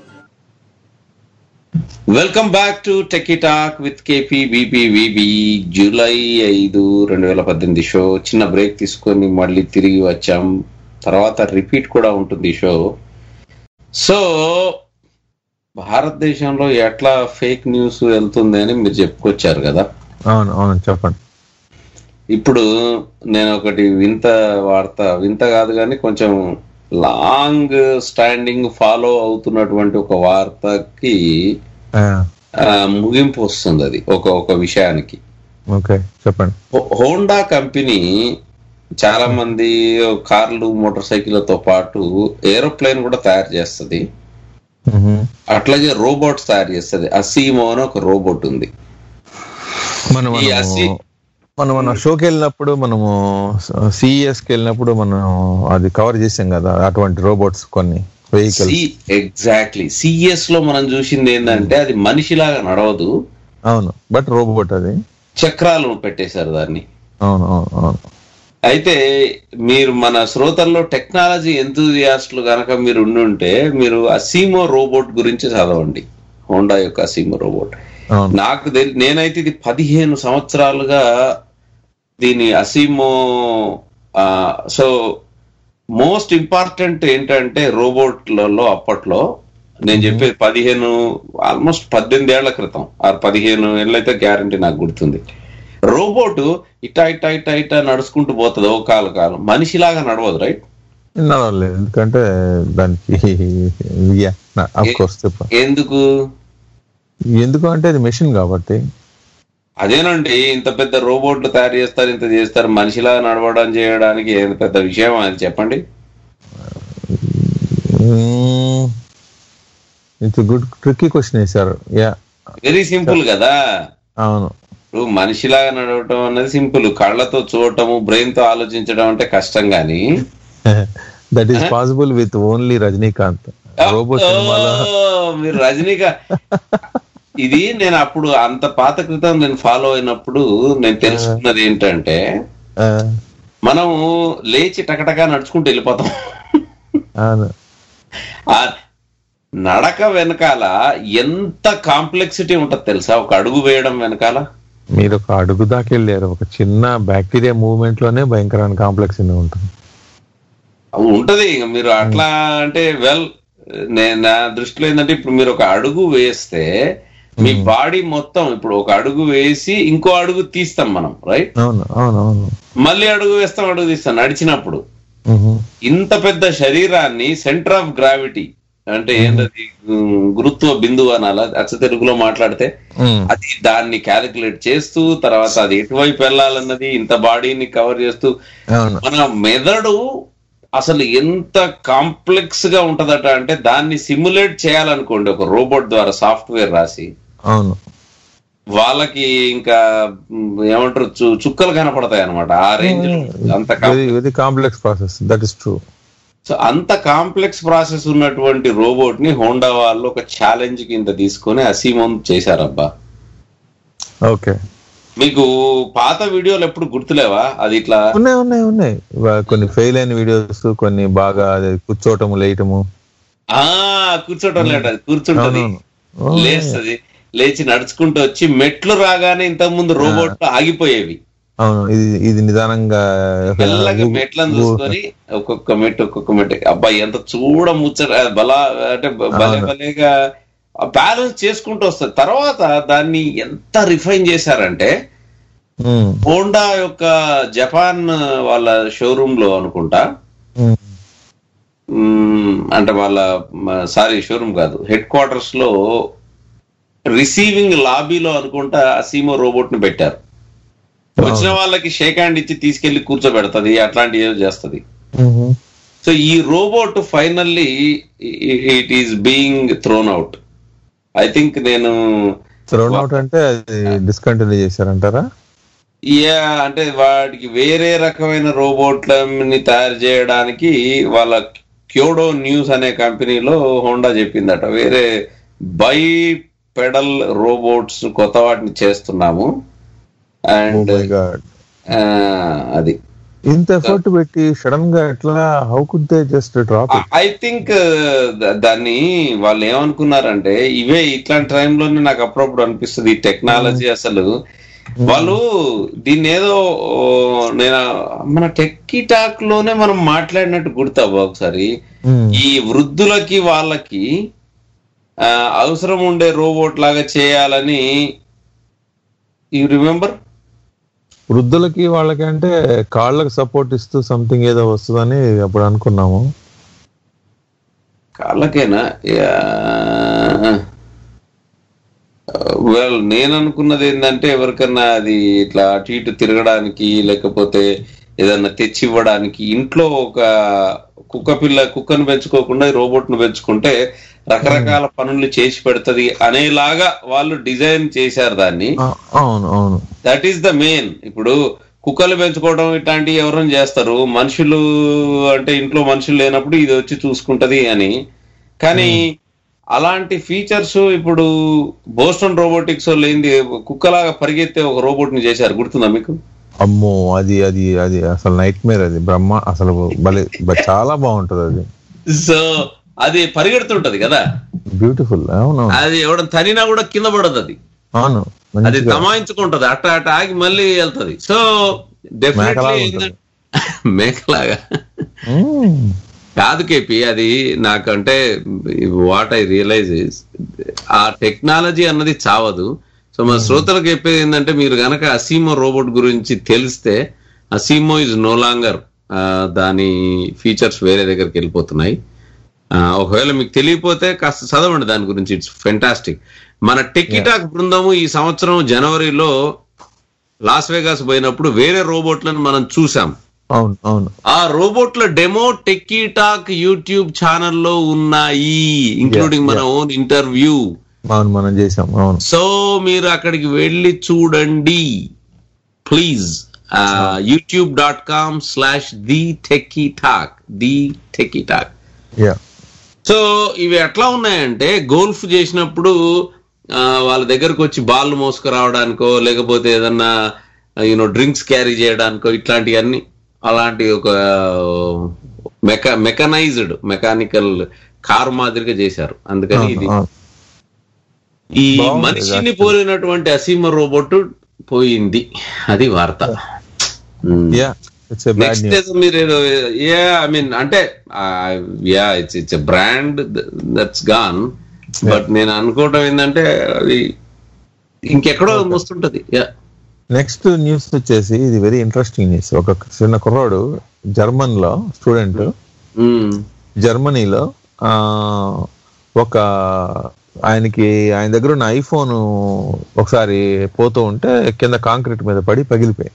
welcome back to Techie talk with KP BPVB July ఐదు రెండు వేల పద్దెనిమిది షో చిన్న బ్రేక్ తీసుకొని మళ్ళీ తిరిగి వచ్చాం తర్వాత రిపీట్ కూడా ఉంటుంది ఈ షో సో భారతదేశంలో ఎట్లా ఫేక్ న్యూస్ వెళ్తుంది అని మీరు చెప్పుకొచ్చారు కదా అవును అవును చెప్పండి ఇప్పుడు నేను ఒకటి వింత వార్త వింత కాదు కానీ కొంచెం లాంగ్ స్టాండింగ్ ఫాలో అవుతున్నటువంటి ఒక వార్తకి ఆ, ఆ, ముగింపు వస్తుంది అది ఒక ఒక విషయానికి ఓకే చెప్పండి హో- హోండా కంపెనీ చాలా మంది కార్లు మోటార్ సైకిళ్లతో పాటు ఏరోప్లేన్ కూడా తయారు చేస్తుంది మ్మ్. అట్లాగే రోబోట్స్ తయారు చేస్తుంది అసీమో అని ఒక రోబోట్ ఉంది మనం ఈ మనము- అసి మనం మన షోకి వెళ్ళినప్పుడు మనము సిఇఎస్ కి వెళ్ళినప్పుడు మనం అది కవర్ చేసాం కదా అటువంటి రోబోట్స్ కొన్ని వెహికల్స్ ఎగ్జాక్ట్లీ సిఎస్ లో మనం చూసింది ఏంటంటే అది మనిషిలాగా నడవదు అవును బట్ రోబోట్ అది చక్రాలు పెట్టేశారు దాన్ని అవును అవును అవును అయితే మీరు మన శ్రోతల్లో టెక్నాలజీ ఎంతూజియాస్టులు గనక మీరు ఉండుంటే మీరు అసీమో రోబోట్ గురించి చదవండి హోండా యొక్క అసీమో రోబోట్ అవును నాకు తెలి నేనైతే ఇది పదిహేను సంవత్సరాలుగా దీని అసీమో ఆ, సో మోస్ట్ ఇంపార్టెంట్ ఏంటంటే రోబోట్లలో అప్పట్లో నేను చెప్పేది పదిహేను ఆల్మోస్ట్ పద్దెనిమిది ఏళ్ల క్రితం ఆ పదిహేను ఏళ్ళైతే గ్యారంటీ నాకు గుర్తుంది రోబోట్ ఇటా ఇటా ఇటా ఇటా నడుచుకుంటూ పోతుంది ఓ కాలు కాలు మనిషిలాగా నడవదు రైట్ నడవలేదు ఎందుకంటే దానికి అఫ్ కోర్స్ చెప్ప ఎందుకు ఎందుకు అంటే అది మెషిన్ కాబట్టి అదేనండి ఇంత పెద్ద రోబోట్లు తయారు చేస్తారు ఇంత చేస్తారు మనిషిలా నడవడం చేయడానికి ఏం పెద్ద విషయం అది చెప్పండి ఇట్స్ గుడ్ ట్రిక్కీ క్వశ్చన్ వేశారు యా వెరీ సింపుల్ కదా అవును ఇప్పుడు మనిషిలాగా నడవటం అనేది సింపుల్ కళ్ళతో చూడటము బ్రెయిన్ తో ఆలోచించడం అంటే కష్టం గాని that is possible with only Rajinikanth Robo సినిమాలో ఓ, మీరు రజనీగా ఇది నేను అప్పుడు అంత పాత క్రితం నేను ఫాలో అయినప్పుడు నేను తెలుసుకున్నది ఏంటంటే ఆ, మనము లేచి టకటకా నడుచుకుంటూ వెళ్ళిపోతాం అవును ఆ నడక వెనకాల ఎంత కాంప్లెక్సిటీ ఉంటది తెలుసా ఒక అడుగు వేయడం వెనకాల మీరు ఒక అడుగు దాకా వెళ్ళారు ఒక చిన్న బ్యాక్టీరియా మూవ్మెంట్ లోనే భయంకరమైన కాంప్లెక్స్ ఉంటుంది అవి ఉంటది ఇక మీరు అట్లా అంటే వెల్ నేను నా దృష్టిలో ఏంటంటే ఇప్పుడు మీరు ఒక అడుగు వేస్తే మీ బాడీ మొత్తం ఇప్పుడు ఒక అడుగు వేసి ఇంకో అడుగు తీస్తాం మనం రైట్ అవును అవును అవును మళ్ళీ అడుగు వేస్తాం అడుగు తీస్తాం నడిచినప్పుడు మ్మ్. ఇంత పెద్ద శరీరాన్ని సెంటర్ ఆఫ్ గ్రావిటీ అంటే ఏంటది ఉమ్, గురుత్వ బిందువు అనాలా అచ్చ తెలుగులో మాట్లాడితే మ్మ్. అది దాన్ని క్యాలిక్యులేట్ చేస్తూ తర్వాత అది ఎటువైపు వెళ్ళాలన్నది ఇంత బాడీని కవర్ చేస్తూ అవును మన మెదడు అసలు ఎంత కాంప్లెక్స్ గా ఉంటదట అంటే దాన్ని సిమ్యులేట్ చేయాలనుకోండి ఒక రోబోట్ ద్వారా సాఫ్ట్వేర్ రాసి అవును వాళ్ళకి ఇంకా ఉమ్, ఏమంటారు చు- చుక్కలు కనపడతాయి అనమాట ఆ రేంజ్ అంత very very complex process that is true so అంత కాంప్లెక్స్ ప్రాసెస్ ఉన్నటువంటి రోబోట్ ని హోండా వాళ్ళు ఒక ఛాలెంజ్ కింద తీసుకొని అసీమం చేశారబ్బా ఓకే మీకు పాత వీడియోలు ఎప్పుడు గుర్తులేవా అది ఇట్లా ఉన్నాయి ఉన్నాయి ఉన్నాయి వా- కొన్ని ఫెయిల్ అయిన వీడియోస్ కొన్ని బాగా అది కూర్చోవటము లేయటము ఆ కూర్చోటం లేట అది కూర్చుంటది అవునవును. ఓ, లేస్తది లేచి నడుచుకుంటూ వచ్చి మెట్లు రాగానే ఇంతకు ముందు రోబోట్ ఆగిపోయేవి అవును ఇది ఇది నిదానంగా మెల్లగా మెట్లను చూసుకొని ఒక్కొక్క మెట్టు ఒక్కొక్క మెట్టు అబ్బాయి ఎంత చూడ ముచ్చట బలా అంటే బ- భలే అవును. భలేగా బ్యాలెన్స్ చేసుకుంటూ వస్తుంది తర్వాత దాన్ని ఎంత రిఫైన్ చేశారంటే ఉమ్, హోండా యొక్క జపాన్ వాళ్ళ షోరూమ్ లో అనుకుంటా ఉమ్, మ్మ్, అంటే వాళ్ళ సారీ షోరూమ్ కాదు హెడ్ క్వార్టర్స్ లో రిసీవింగ్ లాబీలో అనుకుంటా అసీమో రోబోట్ ని పెట్టారు వచ్చిన వాళ్ళకి షేక్ హ్యాండ్ ఇచ్చి తీసుకెళ్లి కూర్చోబెడతది అట్లాంటివి ఏదో చేస్తది ఉమ్, సో ఈ robot finally it is being thrown out I think నేను థ్రోన్ అవుట్ అంటే అది డిస్కంటిన్యూ చేశారంటారా యా అంటే వాటికి వేరే రకమైన రోబోట్లని తయారు చేయడానికి వాళ్ళ క్యోడో న్యూస్ అనే కంపెనీలో హోండా చెప్పిందట వేరే బై పెడల్ రోబోట్స్ కొత్త వాటిని చేస్తున్నాము Oh అండ్ my God. అది ఇంత ఎఫర్ట్ పెట్టి సడన్ గా ఎట్లా how could they just drop it I think దాన్ని వాళ్ళు ఏమనుకున్నారంటే ఇవే ఇట్లాంటి టైంలోనే నాకు అప్పుడప్పుడు అనిపిస్తుంది ఈ టెక్నాలజీ అసలు వాళ్ళు దీన్ని ఏదో ఓ, నేను మన టెక్కీ టాక్ లోనే మనం మాట్లాడినట్టు గుర్తాబా ఒకసారి ఈ వృద్ధులకి వాళ్ళకి ఆ, అవసరం ఉండే రోబోట్ లాగా చేయాలని యు రిమెంబర్ వృద్ధులకి వాళ్ళకి అంటే కాళ్ళకి సపోర్ట్ ఇస్తూ సంథింగ్ ఏదో వస్తుందని అప్పుడు అనుకున్నాము కాళ్ళకేనా వెల్ నేను అనుకున్నది ఏంటంటే ఎవరికన్నా అది ఇట్లా అటు ఇటు తిరగడానికి లేకపోతే ఏదన్నా తెచ్చి ఇవ్వడానికి ఇంట్లో ఒక కుక్క పిల్ల కుక్కను పెంచుకోకుండా రోబోట్ ను పెంచుకుంటే రకరకాల పనులు చేసి పెడుతుంది అనేలాగా వాళ్ళు డిజైన్ చేశారు దాన్ని ఆ, అవును అవును దట్ ఈస్ ద మెయిన్ ఇప్పుడు కుక్కలు పెంచుకోవడం ఇట్లాంటివి ఎవరైనా చేస్తారు మనుషులు అంటే ఇంట్లో మనుషులు లేనప్పుడు ఇది వచ్చి చూసుకుంటది అని కానీ అలాంటి ఫీచర్స్ ఇప్పుడు బోస్టన్ రోబోటిక్స్ లేనిది కుక్కలాగా పరిగెత్తే ఒక రోబోట్ ని చేశారు గుర్తుందా మీకు అమ్మో అది అది అది అసలు నైట్ మేర్ అది బ్రహ్మ అసలు భలే బ- చాలా బాగుంటది అది సో అది పరిగెడుతుంటది కదా బ్యూటిఫుల్ అవును అది ఎవడ తనినా కూడా కింద పడదు అది అవును అది మంచిగా. తమాయించుకుంటది అట్ట అట్ట ఆగి మళ్ళీ వెళ్తది సో మేకలాగా డెఫినెట్లీ ఉంటది. మేకలాగా మ్మ్. కాదు కేపి అది నాకంటే వాట్ ఐ రియలైజ్ ఇస్ ఆ టెక్నాలజీ అన్నది చావదు సో మా శ్రోతలకు చెప్పేది ఏంటంటే మీరు గనక అసీమో రోబోట్ గురించి తెలిస్తే అసీమో ఇస్ నో లాంగర్ దాని ఫీచర్స్ వేరే దగ్గరికి వెళ్ళిపోతున్నాయి ఆ, ఒకవేళ మీకు తెలియపోతే కాస్త చదవండి దాని గురించి ఇట్స్ ఫెంటాస్టిక్ మన టెక్కిటాక్ బృందము ఈ సంవత్సరం జనవరిలో లాస్ వేగాస్ పోయినప్పుడు వేరే రోబోట్లను మనం చూసాం అవును అవును ఆ రోబోట్ల డెమో టెక్కీ టాక్ యూట్యూబ్ ఛానల్లో ఉన్నాయి ఇంక్లూడింగ్ మన ఓన్ ఇంటర్వ్యూ అవును మనం చేసాం అవును సో మీరు అక్కడికి వెళ్ళి చూడండి please YouTube dot com slash the Techie Talk the Techie Talk yeah so ఇవి ఎట్లా ఉన్నాయంటే గోల్ఫ్ చేసినప్పుడు ఆ, వాళ్ళ దగ్గరకు వచ్చి బాల్ మోసుకురావడానికో లేకపోతే ఏదన్నా యూనో డ్రింక్స్ క్యారీ చేయడానికో ఇట్లాంటివన్నీ అలాంటి ఒక మెక మెకనైజ్డ్ మెకానికల్ కార్ మాదిరిగా చేశారు అందుకని ఇది అవును. ఈ బాగుంది మనిషిని actually. పోలినటువంటి అసీమ రోబోట్ పోయింది అది వార్త yeah it's a bad next news మీరు యా ఐ మీన్ అంటే yeah it's it's brand that's gone but నేను అనుకోవడం ఏంటంటే అది ఇంకెక్కడో వస్తుంటది యా నెక్స్ట్ న్యూస్ వచ్చేసి ఇది వెరీ ఇంట్రెస్టింగ్ న్యూస్ ఒక చిన్న కుర్రాడు జర్మన్ లో స్టూడెంట్ జర్మనీలో ఆ, ఒక ఆయనకి ఆయన దగ్గర ఉన్న ఐఫోన్ ఒకసారి పోతూ ఉంటే కింద కాంక్రీట్ మీద పడి పగిలిపోయి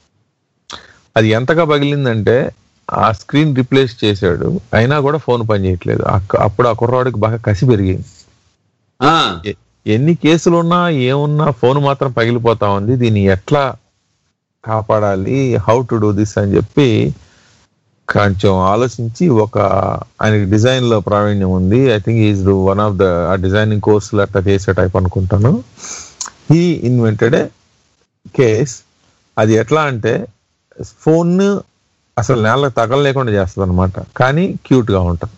అది ఎంతగా పగిలిందంటే ఆ స్క్రీన్ రిప్లేస్ చేశాడు అయినా కూడా ఫోన్ పనిచేయట్లేదు అక్క- అప్పుడు ఆ కుర్రాడికి బాగా కసి పెరిగింది ఎ- ఎన్ని కేసులు ఉన్నా ఏమున్నా ఫోన్ మాత్రం పగిలిపోతా ఉంది దీన్ని ఎట్లా కాపాడాలి హౌ టు డూ దిస్ అని చెప్పి కొంచెం ఆలోచించి ఒక ఆయనకి డిజైన్ లో ప్రావీణ్యం ఉంది I think is one of the ఆ డిజైనింగ్ కోర్సులు అట్లా చేసే టైప్ అనుకుంటాను హీ ఇన్వెంటెడ్ ఏ కేస్ అది ఎట్లా అంటే ఫోన్ అసలు నేలకు తగలలేకుండా చేస్తుంది అనమాట కానీ క్యూట్ గా ఉంటుంది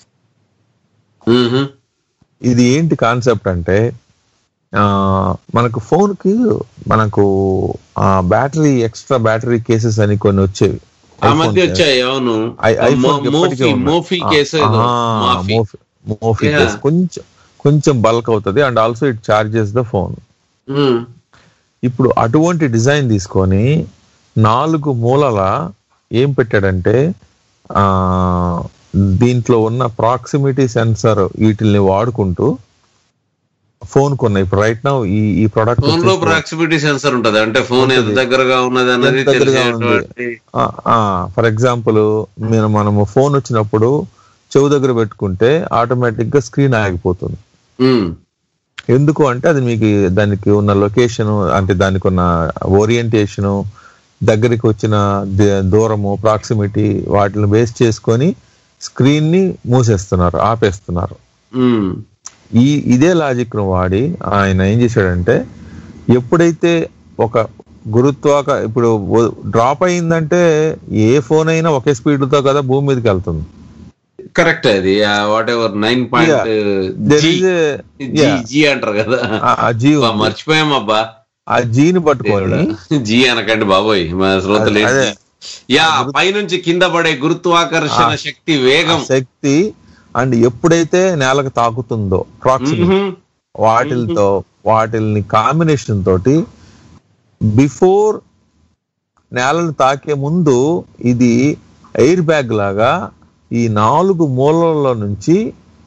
ఇది ఏంటి కాన్సెప్ట్ అంటే ఆ, మనకు ఫోన్ కి మనకు బ్యాటరీ ఎక్స్ట్రా బ్యాటరీ కేసెస్ అని కొన్ని వచ్చేవి ఆ మధ్య వచ్చాయి అవును ఐ- ఐఫోన్ కి ఎప్పటికీ మోఫీ ఉన్నాయి. మోఫీ ఆ, కేసు ఏదో ఆ, మాఫీ. మోఫీ మోఫీ Yeah. కేసు కొంచెం కొంచెం బల్క్ అవుతుంది and also it charges the phone um. ఇప్పుడు అటువంటి డిజైన్ తీసుకొని నాలుగు మూలల ఏం పెట్టాడంటే ఆ దీంట్లో ఉన్న ప్రాక్సిమిటీ సెన్సర్ వీటిల్ని వాడుకుంటూ ఫోన్ కొన్న ఇప్పుడు రైట్ నౌ ఈ ఈ ప్రొడక్ట్ ఫోన్ లో ప్రాక్సిమిటీ సెన్సర్ ఉంటది అంటే ఫోన్ ఎంత ఉంటది. దగ్గరగా ఉన్నది అన్నది ఎంత దగ్గరగా ఉంది. తెలిసేటువంటి ఫర్ ఎగ్జాంపుల్ మీరు మనము ఫోన్ వచ్చినప్పుడు చెవు దగ్గర పెట్టుకుంటే ఆటోమేటిక్ గా స్క్రీన్ ఆగిపోతుంది ఉమ్. ఎందుకు అంటే అది మీకు దానికి ఉన్న లొకేషన్ అంటే దానికి ఉన్న ఓరియంటేషన్ దగ్గరికి వచ్చిన ద- దూరము ప్రాక్సిమిటీ వాటిని బేస్ చేసుకొని స్క్రీన్ ని మూసేస్తున్నారు ఆపేస్తున్నారు ఉమ్. ఈ ఇదే లాజిక్ ను వాడి ఆయన ఏం చేశాడంటే ఎప్పుడైతే ఒక గురుత్వాక ఇప్పుడు డ్రాప్ అయిందంటే ఏ ఫోన్ అయినా ఒకే స్పీడ్ తో కదా భూమి మీదకి వెళ్తుంది కరెక్ట్ అది whatever nine point There is a- G yeah. G అంటారు కదా ఆ- ఆ జీ అబ్బా, ఉంది. మర్చిపోయాం అబ్బా ఆ జీని పట్టుకొని జీ అనకండి బాబోయ్ మా శ్రోతలు ఏంటి? అదే. యా పైనుంచి కింద పడే గురుత్వాకర్షణ ఆ. శక్తి వేగం ఆ శక్తి అండ్ ఎప్పుడైతే నేలకు తాకుతుందో ప్రాక్సిమిటీ మ్మ్. వాటిలతో వాటిల్ని కాంబినేషన్ తోటి బిఫోర్ నేలను తాకే ముందు ఇది ఎయిర్ బ్యాగ్ లాగా ఈ నాలుగు మూలల నుంచి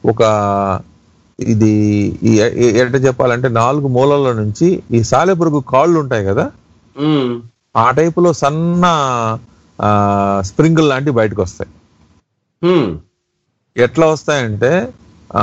ఒక ఇది ఈ- ఏ- ఎట్లా చెప్పాలంటే నాలుగు మూలల నుంచి ఈ సాలెపురుగు కాళ్ళు ఉంటాయి కదా ఉమ్, ఆ టైపులో సన్న స్ప్రింగుల్ లాంటివి బయటకు వస్తాయి ఉమ్, ఎట్లా వస్తాయంటే ఆ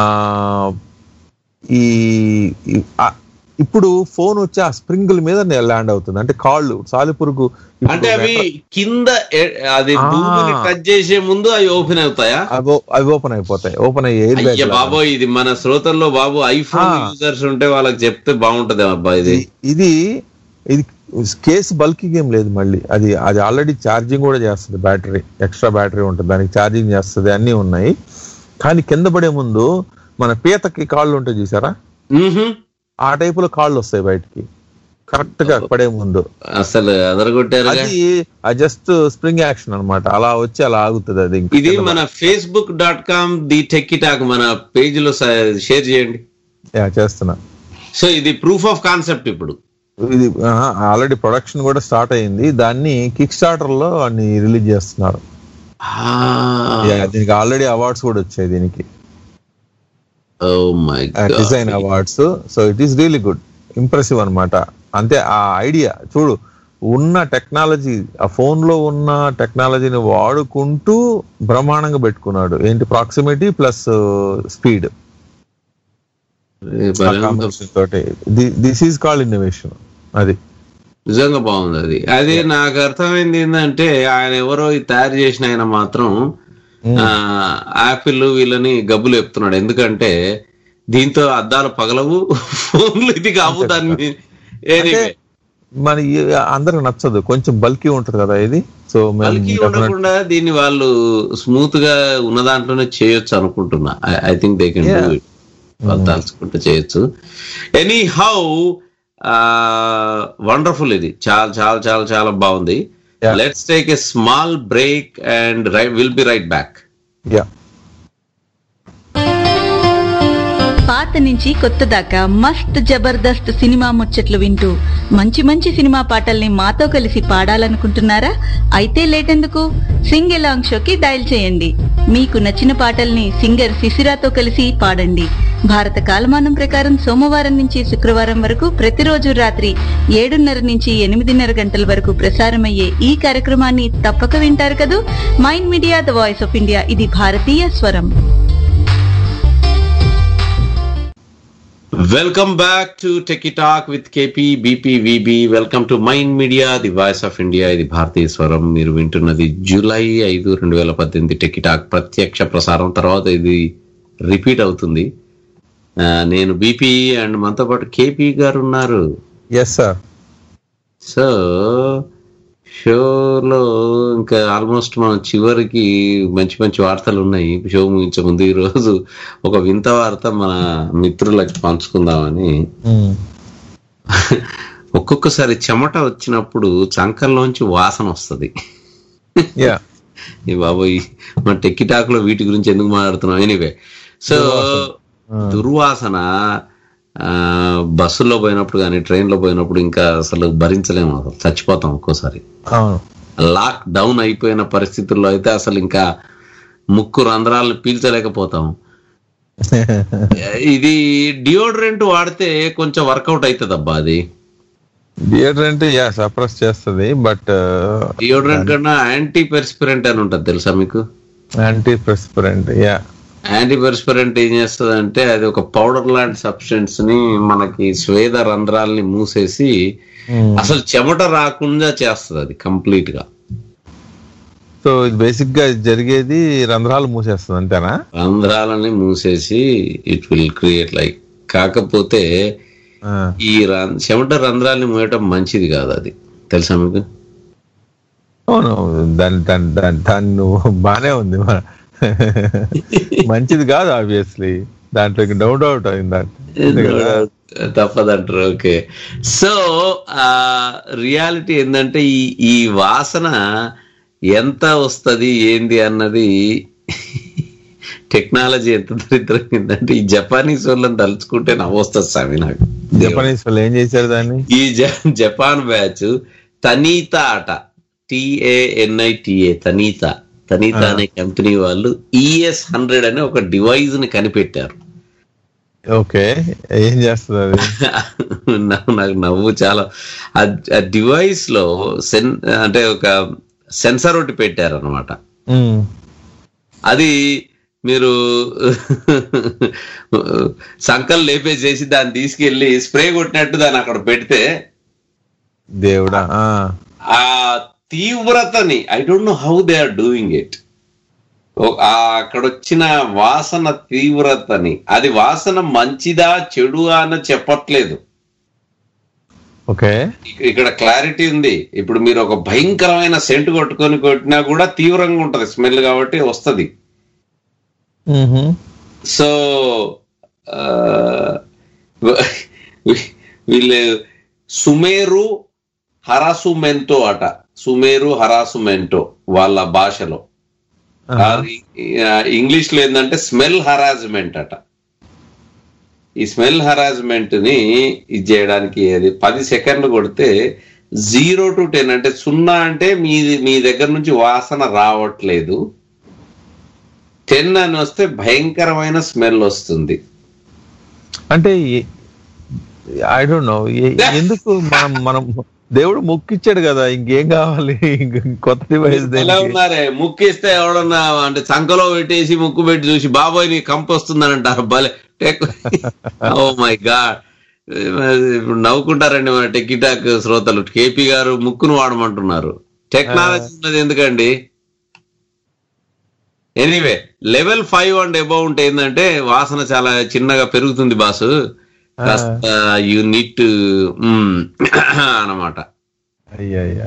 ఈ ఈ- ఆ, ఇప్పుడు ఫోన్ వచ్చి ఆ స్ప్రింగుల్ మీద ల్యాండ్ అవుతుంది అంటే కాళ్ళు సాలిపురుగు ఇప్పుడు అంటే అవి కింద ఎ- అది ఆ. భూమిని టచ్ చేసే ముందు అవి ఓపెన్ అవుతాయా అవి ఓ- అవి ఓపెన్ అయిపోతాయి ఓపెన్ అయ్యి ఎయిర్ అయ్య బ్యాగ్ బాబోయ్ ఇది మన శ్రోతల్లో బాబు ఐఫోన్ ఆ. యూజర్స్ ఉంటే వాళ్ళకి చెప్తే బాగుంటది అబ్బా ఇది ఇది ఇది కేసు బల్కింగ్ ఏం లేదు మళ్ళీ అది అది ఆల్రెడీ ఛార్జింగ్ కూడా చేస్తుంది బ్యాటరీ ఎక్స్ట్రా బ్యాటరీ ఉంటుంది దానికి ఛార్జింగ్ చేస్తుంది అన్నీ ఉన్నాయి కానీ కింద పడే ముందు మన పీతకి కాళ్ళు ఉంటాయి చూసారా మ్హూ. ఆ టైప్ లో కాళ్ళు వస్తాయి బయటికి కరెక్ట్ గా పడే ముందు అసలు అదరగొట్టారు అది జస్ట్ స్ప్రింగ్ యాక్షన్ అన్నమాట అలా వచ్చి అలా ఆగుతుంది అది ఇంక ఇది కింద మన Facebook dot com the Techie Talk మన పేజ్ లో షేర్ చేయండి యా, చేస్తున్నా సో ఇది ప్రూఫ్ ఆఫ్ కాన్సెప్ట్ ఇప్పుడు ఇది ఆల్రెడీ ప్రొడక్షన్ కూడా స్టార్ట్ అయింది దాన్ని కిక్ స్టార్టర్ లో అన్ని రిలీజ్ చేస్తున్నారు యా, దీనికి ఆల్రెడీ అవార్డ్స్ కూడా వచ్చాయి దీనికి oh my design awards so it is really good impressive అన్నమాట అంతే ఆ ఐడియా చూడు ఉన్న టెక్నాలజీ ఆ ఫోన్ లో ఉన్న టెక్నాలజీని వాడుకుంటూ బ్రహ్మాండంగా పెట్టుకున్నాడు ఏంటి ప్రాక్సిమిటీ ప్లస్ స్పీడ్ తోటి దిస్ ఈజ్ కాల్డ్ ఇన్నోవేషన్ అది నిజంగా బాగుంది అది అది నాకు అర్థమైంది ఏంటంటే ఆయన ఎవరో ఇది తయారు చేసిన ఆయన మాత్రం ఆ, యాపిల్ వీళ్ళని గబ్బులు చెప్తున్నాడు ఎందుకంటే దీంతో అద్దాలు పగలవు ఫోన్లు ఇది కావు దాన్ని Anyway, మన ఈ- అందరికి నచ్చదు కొంచెం బల్కీ ఉంటది కదా ఇది సో బల్కీ ఉండకుండా దీన్ని వాళ్ళు స్మూత్ గా ఉన్న దాంట్లోనే చేయొచ్చు అనుకుంటున్నా I think they can do Yeah. ఇట్ వాళ్ళు తలుచుకుంటే చేయొచ్చు ఎనీ హౌ వండర్ఫుల్ ఇది చాలా చాలా చాలా చాలా బాగుంది let's take a small break and will be right back yeah పాత నుంచి కొత్త దాకా మస్త్ జబర్దస్త్ సినిమా ముచ్చట్లు వింటూ మంచి మంచి సినిమా పాటల్ని మాతో కలిసి పాడాలనుకుంటున్నారా అయితే లేటెందుకు సింగ్ ఎలాంగ్ షోకి డయల్ చేయండి మీకు నచ్చిన పాటల్ని సింగర్ శిశిరాతో కలిసి పాడండి భారత కాలమానం ప్రకారం సోమవారం నుంచి శుక్రవారం వరకు ప్రతిరోజు రాత్రి ఏడున్నర నుంచి ఎనిమిదిన్నర గంటల వరకు ప్రసారమయ్యే ఈ కార్యక్రమాన్ని తప్పక వింటారు కదూ Mind media the voice of India ఇది భారతీయ స్వరం welcome back to Techie Talk with KP BP VB welcome to mind Media the voice of India ఇది భారతీయ స్వరం మీరు వింటున్నది జూలై ఐదు రెండు వేల పద్దెనిమిది టెకి టాక్ ప్రత్యక్ష ప్రసారం తర్వాత ఇది రిపీట్ అవుతుంది ఆ, నేను బీపీ అండ్ మనతో పాటు కేపీ గారు ఉన్నారు ఎస్ సార్ సో షోలో ఇంకా ఆల్మోస్ట్ మనం చివరికి మంచి మంచి వార్తలు ఉన్నాయి షో ముగించే ముందు ఈ రోజు ఒక వింత వార్త మన మిత్రులకు పంచుకుందామని ఒక్కొక్కసారి చెమట వచ్చినప్పుడు చంకల్లోంచి వాసన వస్తుంది యా ఈ బాబోయ్ మన టెక్కిటాక్ లో వీటి గురించి ఎందుకు మాట్లాడుతున్నాం ఎనీవే సో దుర్వాసన ఆ, బస్సుల్లో పోయినప్పుడు కానీ ట్రైన్లో పోయినప్పుడు ఇంకా అసలు భరించలేము అసలు చచ్చిపోతాం ఒక్కోసారి అవును లాక్ డౌన్ అయిపోయిన పరిస్థితుల్లో అయితే అసలు ఇంకా ముక్కు రంధ్రాలను పీల్చలేకపోతాం ఇది డియోడ్రెంట్ వాడితే కొంచెం వర్కౌట్ అవుతుంది అబ్బా అది డియోడ్రెంట్ యా సప్రెస్ చేస్తుంది బట్ డియోడ్రెంట్ కన్నా యాంటీ పెర్స్పిరెంట్ అని ఉంటుంది తెలుసా మీకు antiperspirant yeah antiperspirant ఏం చేస్తుంది అంటే అది ఒక పౌడర్ లాంటి సబ్స్టెన్స్ ని మనకి స్వేద రంధ్రాల్ని మూసేసి అసలు చెమట రాకుండా చేస్తుంది అది కంప్లీట్ గా సో ఇది బేసిక్ గా ఇది జరిగేది రంధ్రాలు మూసేస్తుంది అంతేనా రంధ్రాలని మూసేసి ఇట్ విల్ క్రియేట్ లైక్ కాకపోతే ఈ రం- చెమట రంధ్రాల్ని మూయటం మంచిది కాదు అది తెలుసా మీకు అవును దాని దాని దాని దాని నువ్వు బానే ఉంది మ- మంచిది కాదు ఆబ్వియస్లీ దాంట్లో నో డౌట్ అయింది దాంట్లో తప్పదంటారు ఓకే సో ఆ రియాలిటీ ఏంటంటే ఈ ఈ వాసన ఎంత వస్తది ఏంది అన్నది టెక్నాలజీ ఎంత దరిద్రంగా ఉందంటే ఈ జపానీస్ వాళ్ళని తలుచుకుంటే నవ్వొస్తుంది స్వామి నాకు జపనీస్ వాళ్ళు ఏం చేశారు దాన్ని ఈ జ- జపాన్ బ్యాచ్ తనీత అట టిఏఎన్ఐటిఏ తనీత తనీత అనే కంపెనీ వాళ్ళు ఈఎస్ హండ్రెడ్ అనే ఒక డివైస్ ని కనిపెట్టారు ఓకే ఏం చేస్తుంది అది నాకు నాకు నవ్వు చాలా ఆ డివైస్ లో సెన్ అంటే ఒక సెన్సార్ ఒకటి పెట్టారు అనమాట ఉమ్. అది మీరు సంకల్ లేపేసేసి దాన్ని తీసుకెళ్లి స్ప్రే కొట్టినట్టు దాన్ని అక్కడ పెడితే దేవుడా ఆ. ఆ తీవ్రతని I don't know how they are doing it అక్కడ వచ్చిన వాసన తీవ్రతని అది వాసన మంచిదా చెడుగా అని చెప్పట్లేదు ఓకే ఇక- ఇక్కడ క్లారిటీ ఉంది ఇప్పుడు మీరు ఒక భయంకరమైన సెంట్ కొట్టుకొని కొట్టినా కూడా తీవ్రంగా ఉంటది స్మెల్ కాబట్టి వస్తది మ్మ్హ. సో ఆ, వీ- వీళ్ళు సుమేరు హరాసుమెంటో అట సుమేరు హరాసుమెంటో వాళ్ళ భాషలో ఆహా. ఇంగ్లీష్ లో ఏంటంటే స్మెల్ హరాజ్మెంట్ అట ఈ స్మెల్ హరాజ్మెంట్ ని ఇది చేయడానికి అది పది సెకండ్లు కొడితే జీరో టు టెన్ అంటే సున్నా అంటే మీ మీ దగ్గర నుంచి వాసన రావట్లేదు టెన్ అని వస్తే భయంకరమైన స్మెల్ వస్తుంది అంటే ఐ డోంట్ నో ఎందుకు మనం మనం దేవుడు మొక్కిచ్చాడు కదా ఇంకేం కావాలి ఇంక కొత్త డివైస్ ఎలా ఉన్నారే ముక్కిస్తే ఎవడన్నా అంటే చంకలో పెట్టేసి ముక్కు పెట్టి చూసి బాబాయ్ నీ కంప వస్తుందని అంటారు భలే ఓ మై గాడ్ ఇప్పుడు నవ్వుకుంటారండి మన టెక్కిటాక్ శ్రోతలు కేపీ గారు ముక్కును వాడమంటున్నారు టెక్నాలజీ ఉన్నది ఎందుకండి anyway level five and above ఉంటే ఏంటంటే వాసన చాలా చిన్నగా పెరుగుతుంది బాసు కాస్త యు నీట్ అన్నమాట అయ్యా అయ్యా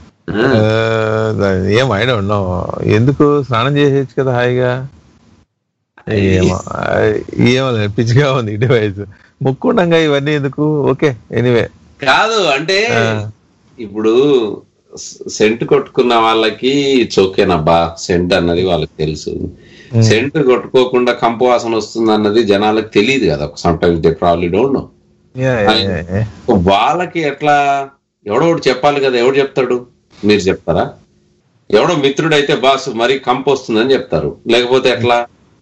ఏం ఐ డోంట్ నో ఎందుకు స్నానం చేసేయచ్చు కదా హాయిగా ఏమో ఆ, ఏమో పిచ్చిగా ఉంది డివైస్ ముక్కుండంగా ఇవన్నీ ఎందుకు ఓకే ఎనీవే కాదు అంటే ఇప్పుడు సెంట్ కొట్టుకున్న వాళ్ళకి చోకేనబ్బా సెంట్ అన్నది వాళ్ళకి తెలుసు సెంట్ కొట్టుకోకుండా కంపు వాసన వస్తుంది అన్నది జనాలకు తెలియదు కదా sometimes they probably don't know వాళ్ళకి ఎట్లా ఎవడో ఒకటి చెప్పాలి కదా ఎవడు చెప్తాడు మీరు చెప్తారా ఎవడో మిత్రుడు అయితే బాస్ మరి కంపు వస్తుందని చెప్తారు లేకపోతే ఎట్లా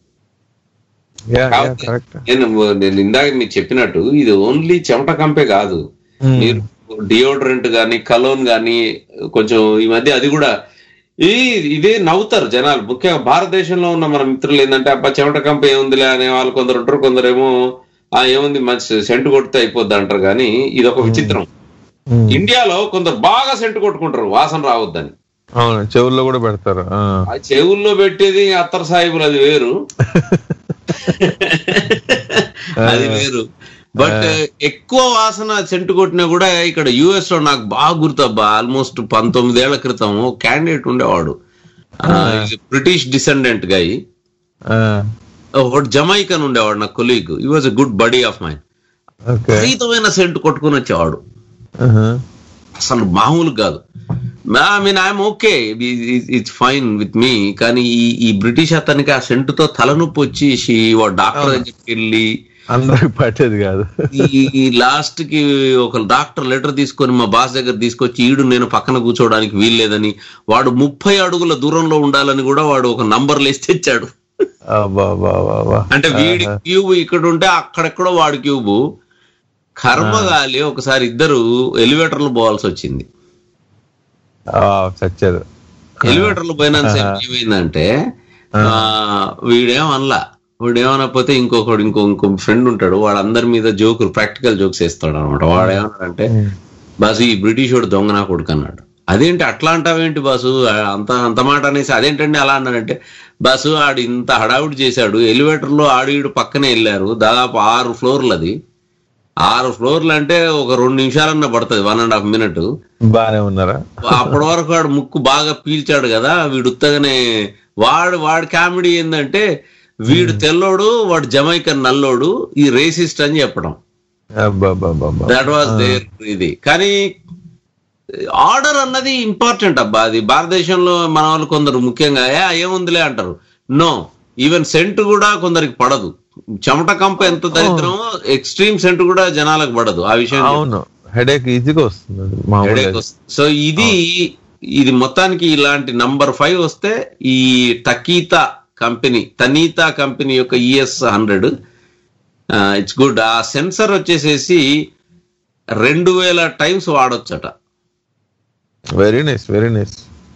కరెక్ట్ నేను నేను ఇందాక మీకు చెప్పినట్టు ఇది ఓన్లీ చెమట కంపే కాదు మీరు డియోడ్రెంట్ గాని కలోన్ గాని కొంచెం ఈ మధ్య అది కూడా ఈ ఇదే నవ్వుతారు జనాలు ముఖ్యంగా భారతదేశంలో ఉన్న మన మిత్రులు ఏంటంటే అబ్బా చెమట కంప ఏముందిలే అనే వాళ్ళు కొందరు ఉంటారు కొందరేమో ఆ ఏముంది మంచి సెంటు కొడితే అయిపోద్ది అంటారు కానీ ఇది ఒక విచిత్రం ఇండియాలో కొందరు బాగా సెంటు కొట్టుకుంటారు వాసన రావద్దని అవును చెవుల్లో కూడా పెడతారు ఆ. ఆ చెవుల్లో పెట్టేది అత్తర్ సాహిబులు అది వేరు అది వేరు బట్ ఎక్కువ వాసన సెంటు కొట్టినా కూడా ఇక్కడ యుఎస్ లో నాకు బాగా గుర్తబ్బా ఆల్మోస్ట్ పంతొమ్మిదేళ్ల క్రితం క్యాండిడేట్ ఉండేవాడు బ్రిటిష్ డిసెండెంట్ గా ఆ, ఒకటి జమైకన్ ఉండేవాడు నా కొలీగ్ ఈ was a good buddy of mine okay విపరీతమైన సెంటు కొట్టుకుని వచ్చేవాడు ఆహా. అసలు మామూలు కాదు I mean I'm okay it's fine with me కానీ ఈ ఈ బ్రిటిష్ అతనికి ఆ సెంటుతో తలనొప్పి వచ్చి వాడు డాక్టర్ దగ్గరికి వెళ్ళి అందరికి పట్టేది కాదు ఈ లాస్ట్ కి ఒక డాక్టర్ లెటర్ తీసుకొని మా బాస్ దగ్గర తీసుకొచ్చి ఈడు నేను పక్కన కూర్చోవడానికి వీల్లేదని వాడు ముప్పై అడుగుల దూరంలో ఉండాలని కూడా వాడు ఒక నంబర్ లేసి తెచ్చాడు అబ్బా, అబ్బా, అబ్బా, అబ్బా. అంటే వీడి క్యూబ్ ఇక్కడ ఉంటే అక్కడెక్కడో వాడి క్యూబ్ కర్మగాలి ఒకసారి ఇద్దరు ఎలివేటర్ లో పోవాల్సి వచ్చింది ఆ, చచ్చారు ఎలివేటర్ లో పోయినా ఏమైందంటే ఆ, వీడేం అనలా వీడేమనకపోతే ఇంకొకడు ఇంకో ఇంకో ఫ్రెండ్ ఉంటాడు వాడందరి మీద జోకులు ప్రాక్టికల్ జోక్స్ వేస్తాడు అనమాట వాడు ఏమన్నాడంటే బాసు ఈ బ్రిటిష్ వాడు దొంగ నా కొడుకు అన్నాడు అదేంటి అట్లా అంటావేంటి బాసు అంత అంత మాట అనేసి అదేంటండి అలా అన్నాడంటే బాసు ఆడు ఇంత హడావుడి చేశాడు ఎలివేటర్ లో ఆడు ఈడు పక్కనే వెళ్ళారు దాదాపు ఆరు ఫ్లోర్లు అది ఆరు ఫ్లోర్లు అంటే ఒక రెండు నిమిషాలన్నా పడుతుంది వన్ అండ్ హాఫ్ మినిట్ బానే ఉన్నారా అప్పటి వరకు వాడు ముక్కు బాగా పీల్చాడు కదా వీడు ఉత్తగానే వాడు వాడి కామెడీ ఏంటంటే వీడు తెల్లోడు వాడు జమైకన్ నల్లోడు ఈ రేసిస్ట్ అని చెప్పడం అబ్బా, అబ్బా, అబ్బా, అబ్బా. దట్ వాస్ దేర్ ఇది కానీ ఆర్డర్ అన్నది ఇంపార్టెంట్ అబ్బా అది భారతదేశంలో మన వాళ్ళు కొందరు ముఖ్యంగా "ఏ, ఏముందిలే అంటారు నో ఈవెన్ సెంట్ కూడా కొందరికి పడదు చెమట కంప ఎంత దరిద్రమో ఎక్స్ట్రీమ్ సెంట్ కూడా జనాలకు పడదు ఆ విషయం అవును హెడేక్ ఈజీగా వస్తుంది అది మామూలుగా Headache వస్తుంది. సో ఇది ఇది మొత్తానికి ఇలాంటి నంబర్ ఫైవ్ వస్తే ఈ టకీతా కంపెనీ తనీతా కంపెనీ యొక్క ఈఎస్ హండ్రెడ్ ఇట్స్ గుడ్ ఆ సెన్సర్ వచ్చేసేసి రెండు వేల టైమ్స్ వాడొచ్చట very nice very nice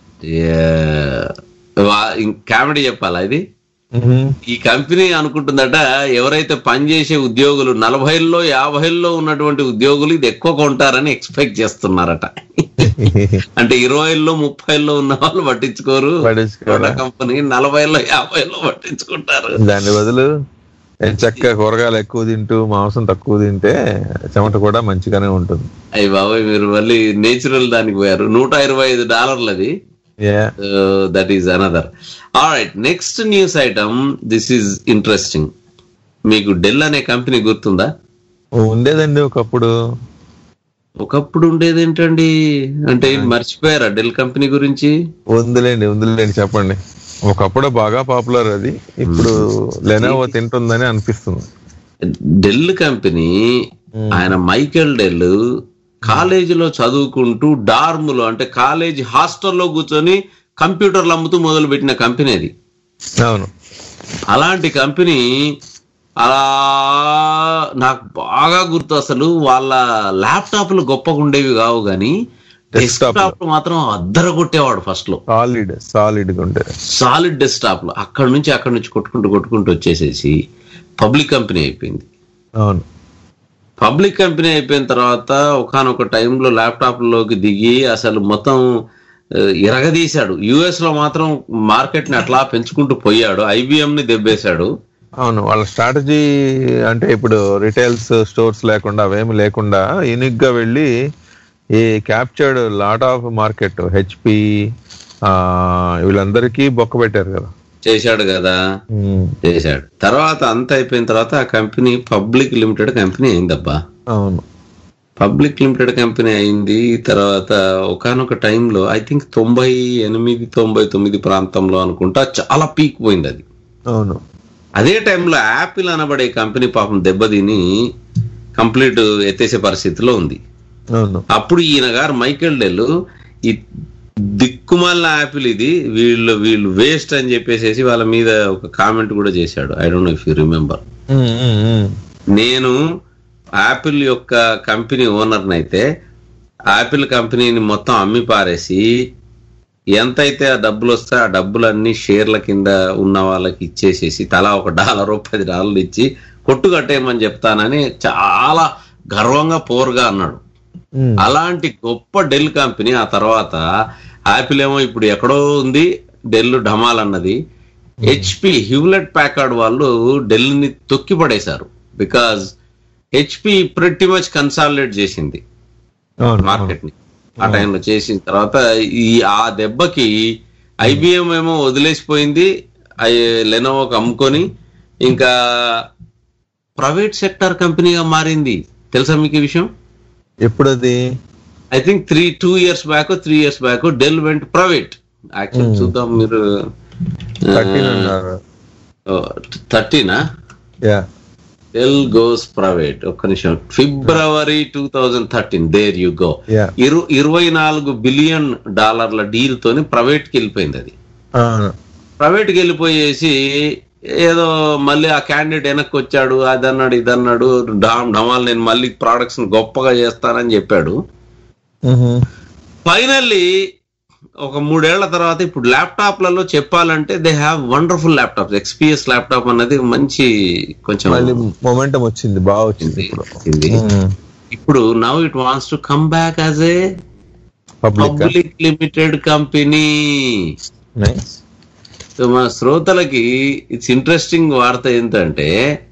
comedy చెప్పాలా ఇది ఈ కంపెనీ అనుకుంటుందట ఎవరైతే పనిచేసే ఉద్యోగులు నలభైల్లో యాభైల్లో ఉన్నటువంటి ఉద్యోగులు ఇది ఎక్కువ కొంటారని ఎక్స్పెక్ట్ చేస్తున్నారట అంటే ఇరవైల్లో ముప్పైల్లో ఉన్న వాళ్ళు పట్టించుకోరు పట్టించుకోరా? కంపెనీ నలభైలో యాభైలో పట్టించుకుంటారు దాని బదులు చక్కగా కూరగాయలు ఎక్కువ తింటూ మాంసం తక్కువ తింటే చెమట కూడా మంచిగానే ఉంటుంది అయ్యి బాబాయ్ మీరు మళ్ళీ నేచురల్ దానికి పోయారు నూట ఇరవై ఐదు డాలర్లది yeah that is another right next news item this is interesting మీకు డెల్ అనే కంపెనీ గుర్తుందా ఉండేదండి ఒకప్పుడు ఒకప్పుడు ఉండేది ఏంటండి అంటే మర్చిపోయారా డెల్ కంపెనీ గురించి ఉందిలేండి ఉందిలేండి చెప్పండి ఒకప్పుడు బాగా పాపులర్ అది ఇప్పుడు లెనోవో తింటుందని అనిపిస్తుంది డెల్ కంపెనీ ఆయన మైకెల్ డెల్ కాలేజీలో చదువుకుంటూ డార్ములో అంటే కాలేజీ హాస్టల్లో కూర్చొని కంప్యూటర్లు అమ్ముతూ మొదలు పెట్టిన కంపెనీ అది అవును అలాంటి కంపెనీ అలా నాకు బాగా గుర్తు అసలు వాళ్ళ ల్యాప్టాప్లు గొప్పగా ఉండేవి కావు కానీ డెస్క్టాప్ మాత్రం అద్దర కొట్టేవాడు ఫస్ట్ లో సాలిడ్ సాలిడ్ గా ఉండేది సాలిడ్ డెస్క్టాప్ లో అక్కడ నుంచి అక్కడ నుంచి కొట్టుకుంటూ కొట్టుకుంటూ వచ్చేసేసి పబ్లిక్ కంపెనీ అయిపోయింది అవును పబ్లిక్ కంపెనీ అయిపోయిన తర్వాత ఒకనొక టైంలో ల్యాప్టాప్లోకి దిగి అసలు మొత్తం ఆ, ఇరగదీశాడు యుఎస్ లో మాత్రం మార్కెట్ ని అట్లా పెంచుకుంటూ పోయాడు ఐబిఎం ని దెబ్బేశాడు అవును వాళ్ళ స్ట్రాటజీ అంటే ఇప్పుడు రిటైల్స్ స్టోర్స్ లేకుండా అవేమి లేకుండా యూనిక్ గా వెళ్ళి ఈ captured lot of market HP వీళ్ళందరికీ బొక్క పెట్టారు కదా చేశాడు కదా చేశాడు తర్వాత అంత అయిపోయిన తర్వాత ఆ కంపెనీ పబ్లిక్ లిమిటెడ్ కంపెనీ అయిందబ్బా అవును పబ్లిక్ లిమిటెడ్ కంపెనీ అయింది తర్వాత ఒకనొక టైంలో ఐ థింక్ తొంభై ఎనిమిది తొంభై తొమ్మిది ప్రాంతంలో అనుకుంటా చాలా పీక్ పోయింది అది అవును అదే టైంలో యాపిల్ అనబడే కంపెనీ పాపం దెబ్బతిని కంప్లీట్ ఎత్తేసే పరిస్థితిలో ఉంది అవును అప్పుడు ఈయన గారు మైకెల్ డెల్ ఈ దిక్కుమాలిన యాపిల్ ఇది వీళ్ళు వీళ్ళు వేస్ట్ అని చెప్పేసి వాళ్ళ మీద ఒక కామెంట్ కూడా చేశాడు I don't know if you remember um, um, um. నేను యాపిల్ యొక్క కంపెనీ ఓనర్ని అయితే యాపిల్ కంపెనీని మొత్తం అమ్మి పారేసి ఎంతైతే ఆ డబ్బులు వస్తే ఆ డబ్బులన్నీ షేర్ల కింద ఉన్న వాళ్ళకి ఇచ్చేసేసి తలా ఒక డాలర్ పది డాలర్లు ఇచ్చి కొట్టు కట్టేయమని చెప్తానని చాలా గర్వంగా పోరుగా అన్నాడు ఉమ్. అలాంటి గొప్ప డెల్ కంపెనీ ఆ తర్వాత యాపిల్ ఏమో ఇప్పుడు ఎక్కడో ఉంది డెల్ ఢమాల్ అన్నది హెచ్పి హ్యూలెట్ ప్యాకార్డ్ వాళ్ళు డెల్ ని తొక్కి పడేశారు because HP pretty much consolidate చేసింది అవును మార్కెట్ ని ఆ టైంలో చేసిన తర్వాత ఈ ఆ దెబ్బకి ఐబిఎం ఏమో వదిలేసిపోయింది లెనోవోకి అమ్ముకొని ఇంకా ప్రైవేట్ సెక్టర్ కంపెనీగా మారింది తెలుసా మీకు ఈ విషయం ఎప్పుడు అది I think three two years back three years back Dell went private actual Hmm. చూద్దాం మీరు థర్టీన్ అన్నారు థర్టీనా యా డెల్ గోస్ ప్రైవేట్ ఒక్క నిమిషం February two thousand thirteen there you go yeah ఇరు ఇరవై నాలుగు బిలియన్ డాలర్ల డీల్ తోని ప్రైవేట్ కి వెళ్ళిపోయింది అది అవును ప్రైవేట్ కి వెళ్ళిపోయేసి ఏదో మళ్ళీ ఆ క్యాండిడేట్ వెనక్కి వచ్చాడు అది అన్నాడు ఇది అన్నాడు డామ్ ఢమాల్ నేను మళ్ళీ ప్రోడక్ట్స్ గొప్పగా చేస్తానని చెప్పాడు ఉహుం. ఫైనల్లీ ఒక మూడేళ్ల తర్వాత ఇప్పుడు ల్యాప్టాప్లలో చెప్పాలంటే they have wonderful laptops XPS laptop అన్నది మంచి కొంచెం మళ్ళీ మొమెంటం వచ్చింది బాగా వచ్చింది ఇప్పుడు వచ్చింది. ఉమ్. ఇప్పుడు now it wants to come back as a public public limited company nice so మా శ్రోతలకి ఇట్స్ ఇంట్రెస్టింగ్ వార్త ఏంటంటే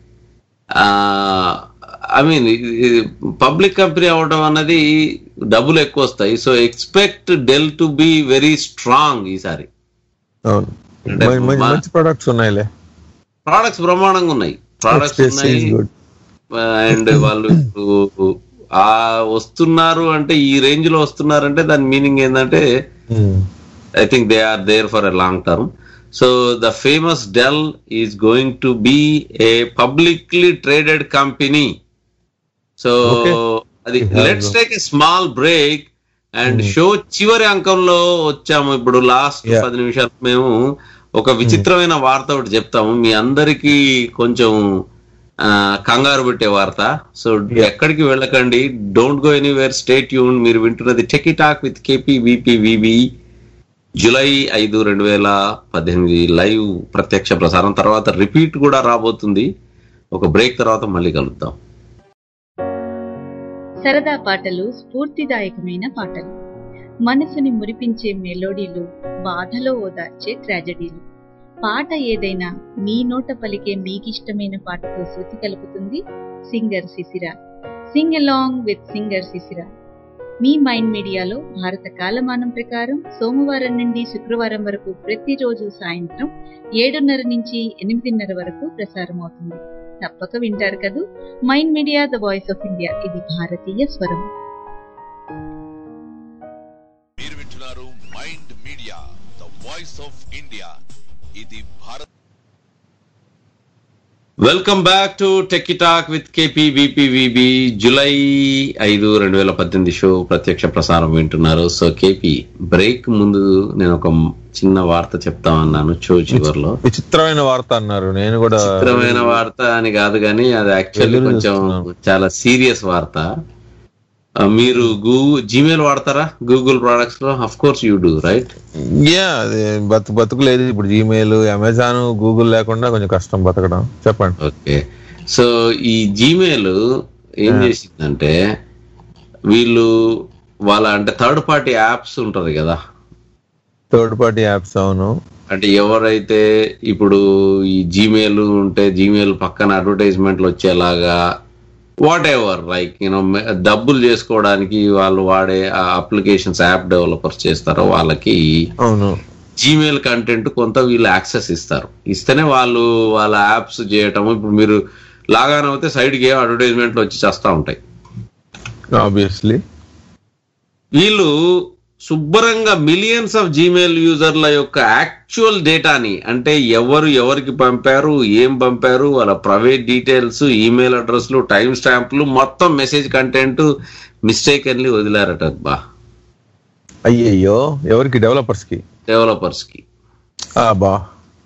ఐ మీన్ పబ్లిక్ కంపెనీ అవడం అన్నది డబ్బులు ఎక్కువ వస్తాయి so expect Dell to be very strong ఈసారి అవును అంటే మంచి- మంచి మా- మంచి ప్రొడక్ట్స్ ఉన్నాయిలే ప్రోడక్ట్స్ బ్రహ్మాండంగా ఉన్నాయి ప్రోడక్ట్స్ HPC is ఉన్నాయి good. అండ్ వాళ్ళు ఇప్పుడు ఆ వస్తున్నారు అంటే ఈ రేంజ్ లో వస్తున్నారంటే దాని మీనింగ్ ఏంటంటే um. I think they are there for a long term. So the famous Dell is going to be a publicly traded company. So Okay. అది Yeah, let's go. take a small break and show చివరి అంకంలో వచ్చాము ఇప్పుడు last Yeah. పది నిమిషాలు మేము ఒక విచిత్రమైన వార్త ఒకటి చెప్తాము మీ అందరికీ కొంచెం ఆ, కంగారు పెట్టే వార్త సో ఎక్కడికి వెళ్ళకండి డోంట్ గో ఎనీవేర్ స్టేట్ యూన్ మీరు వింటున్నది Techie talk with KP VP VB July ఐదు రెండు వేల పద్దెనిమిది లైవ్ ప్రత్యక్ష ప్రసారం తర్వాత రిపీట్ కూడా రాబోతుంది ఒక బ్రేక్ తర్వాత మళ్ళీ కలుద్దాం సరదా పాటలు స్ఫూర్తిదాయకమైన పాటలు మనసుని మురిపించే మెలోడీలు బాధలో ఓదార్చే ట్రాజడీలు పాట ఏదైనా మీ నోట పలికే మీకిష్టమైన పాటతో శృతి కలుపుతుంది సింగర్ శిశిర సింగ్ అలాంగ్ విత్ సింగర్ శిశిర మీ మైండ్ మీడియాలో భారత కాలమానం ప్రకారం సోమవారం నుండి శుక్రవారం వరకు ప్రతిరోజు సాయంత్రం ఏడున్నర నుంచి ఎనిమిదిన్నర వరకు ప్రసారం అవుతుంది తప్పక వింటారు కదూ Mind media the voice of India ఇది భారతీయ స్వరం మీరు వింటున్నారు Mind media the voice of India ఇది Bharat welcome back to Techie Talk with KP VP July ఐదు రెండు వేల పద్దెనిమిది షో ప్రత్యక్ష ప్రసారం వింటున్నారు సో కేపీ బ్రేక్ ముందు నేను ఒక చిన్న వార్త చెప్తామన్నాను షో చివరిలో విచిత్రమైన వార్త అన్నారు నేను కూడా చిత్రమైన వార్త అని కాదు కానీ అది యాక్చువల్లీ ఎదురు కొంచెం చూస్తున్నాను. చాలా సీరియస్ వార్త ఆ, మీరు గూ జీమెయిల్ వాడతారా గూగుల్ ప్రొడక్ట్స్ లో of course you do right yeah అది బతు బతుకులేదు ఇప్పుడు జీమెయిల్ అమెజాన్ గూగుల్ లేకుండా కొంచెం కష్టం బతకడం చెప్పండి ఓకే సో ఈ జీమెయిల్ ఏం చేసిందంటే వీళ్ళు వాళ్ళ అంటే థర్డ్ పార్టీ యాప్స్ ఉంటది కదా థర్డ్ పార్టీ యాప్స్ అవును అంటే ఎవరైతే ఇప్పుడు ఈ జీమెయిల్ ఉంటే జీమెయిల్ పక్కన అడ్వర్టైజ్మెంట్లు వచ్చేలాగా వాట్ ఎవర్ లైక్ యూనో డబ్బులు చేసుకోవడానికి వాళ్ళు వాడే అప్లికేషన్స్ యాప్ డెవలపర్స్ చేస్తారో వాళ్ళకి అవును జీమెయిల్ కంటెంట్ కొంత వీళ్ళు యాక్సెస్ ఇస్తారు ఇస్తేనే వాళ్ళు వాళ్ళ యాప్స్ చేయటం ఇప్పుడు మీరు లాగాన్ అవుతే సైడ్కి ఏం అడ్వర్టైజ్మెంట్లు వచ్చి చేస్తూ ఉంటాయి ఆబ్వియస్లీ వీళ్ళు శుభ్రంగా మిలియన్స్ ఆఫ్ జీమెయిల్ యూజర్ల యొక్క యాక్చువల్ డేటాని అంటే ఎవరు ఎవరికి పంపారు ఏం పంపారు వాళ్ళ ప్రైవేట్ డీటెయిల్స్ ఈమెయిల్ అడ్రస్లు టైం స్టాంపులు మొత్తం మెసేజ్ కంటెంట్ మిస్టేక్ అని వదిలారట బా అయ్యయ్యో ఎవరికి డెవలపర్స్ కి డెవలపర్స్ కి ఆ బా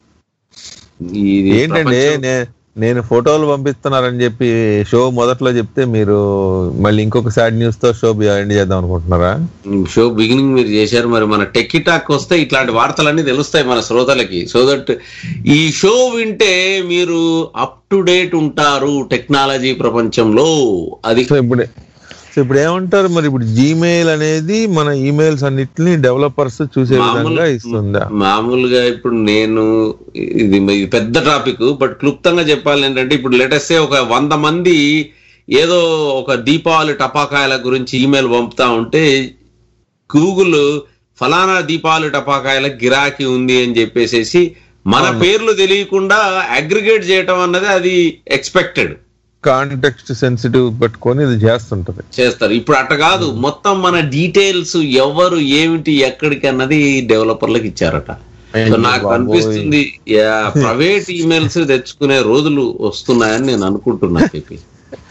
ఇది ఏంటండి ప్రపంచం- నే- నేను ఫోటోలు పంపిస్తున్నారని చెప్పి షో మొదట్లో చెప్తే మీరు మళ్ళీ ఇంకొక సాడ్ న్యూస్ తో షో ఎండ్ చేద్దాం అనుకుంటున్నారా షో బిగినింగ్ మీరు చేశారు మరి మన టెక్కి టాక్ వస్తే ఇట్లాంటి వార్తలన్నీ తెలుస్తాయి మన శ్రోతలకి సో దట్ ఈ షో వింటే మీరు అప్ టు డేట్ ఉంటారు టెక్నాలజీ ప్రపంచంలో అది సో ఇప్పుడు సో ఇప్పుడు ఏమంటారు మరి ఇప్పుడు జీమెయిల్ అనేది మన ఈమెయిల్స్ అన్నిటిని డెవలపర్స్ చూసే విధంగా ఇస్తుందా మామూలుగా ఇప్పుడు నేను ఇది ఇది పెద్ద టాపిక్ బట్ క్లుప్తంగా చెప్పాలి ఏంటంటే ఇప్పుడు లేటెస్ట్ ఒక వంద మంది ఏదో ఒక దీపావళి టపాకాయల గురించి ఈమెయిల్ పంపుతా ఉంటే గూగుల్ ఫలానా దీపావళి టపాకాయల గిరాకీ ఉంది అని చెప్పేసేసి మన పేర్లు తెలియకుండా అగ్రిగేట్ చేయటం అన్నది అది ఎక్స్పెక్టెడ్ కాంటెక్స్ట్ సెన్సిటివ్ పెట్టుకొని ఇది చేస్తుంటది చేస్తారు ఇప్పుడు అట్ట కాదు మొత్తం మన డీటెయిల్స్ ఎవరు ఏమిటి ఎక్కడికి అన్నది డెవలపర్లకు ఇచ్చారట సో అయ్యో నాకు బాబోయ్. అనిపిస్తుంది ప్రైవేట్ ఈమెయిల్స్ తెచ్చుకునే రోజులు వస్తున్నాయని నేను అనుకుంటున్నా చెప్పి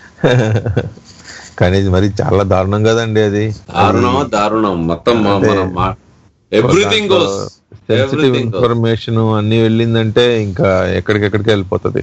కానీ ఇది మరి చాలా దారుణం కదండి అది దారుణమా దారుణం మొత్తం మా- మన everything goes sensitive everything information అన్ని వెళ్ళిందంటే ఇంకా ఎక్కడికెక్కడికి వెళ్ళిపోతుంది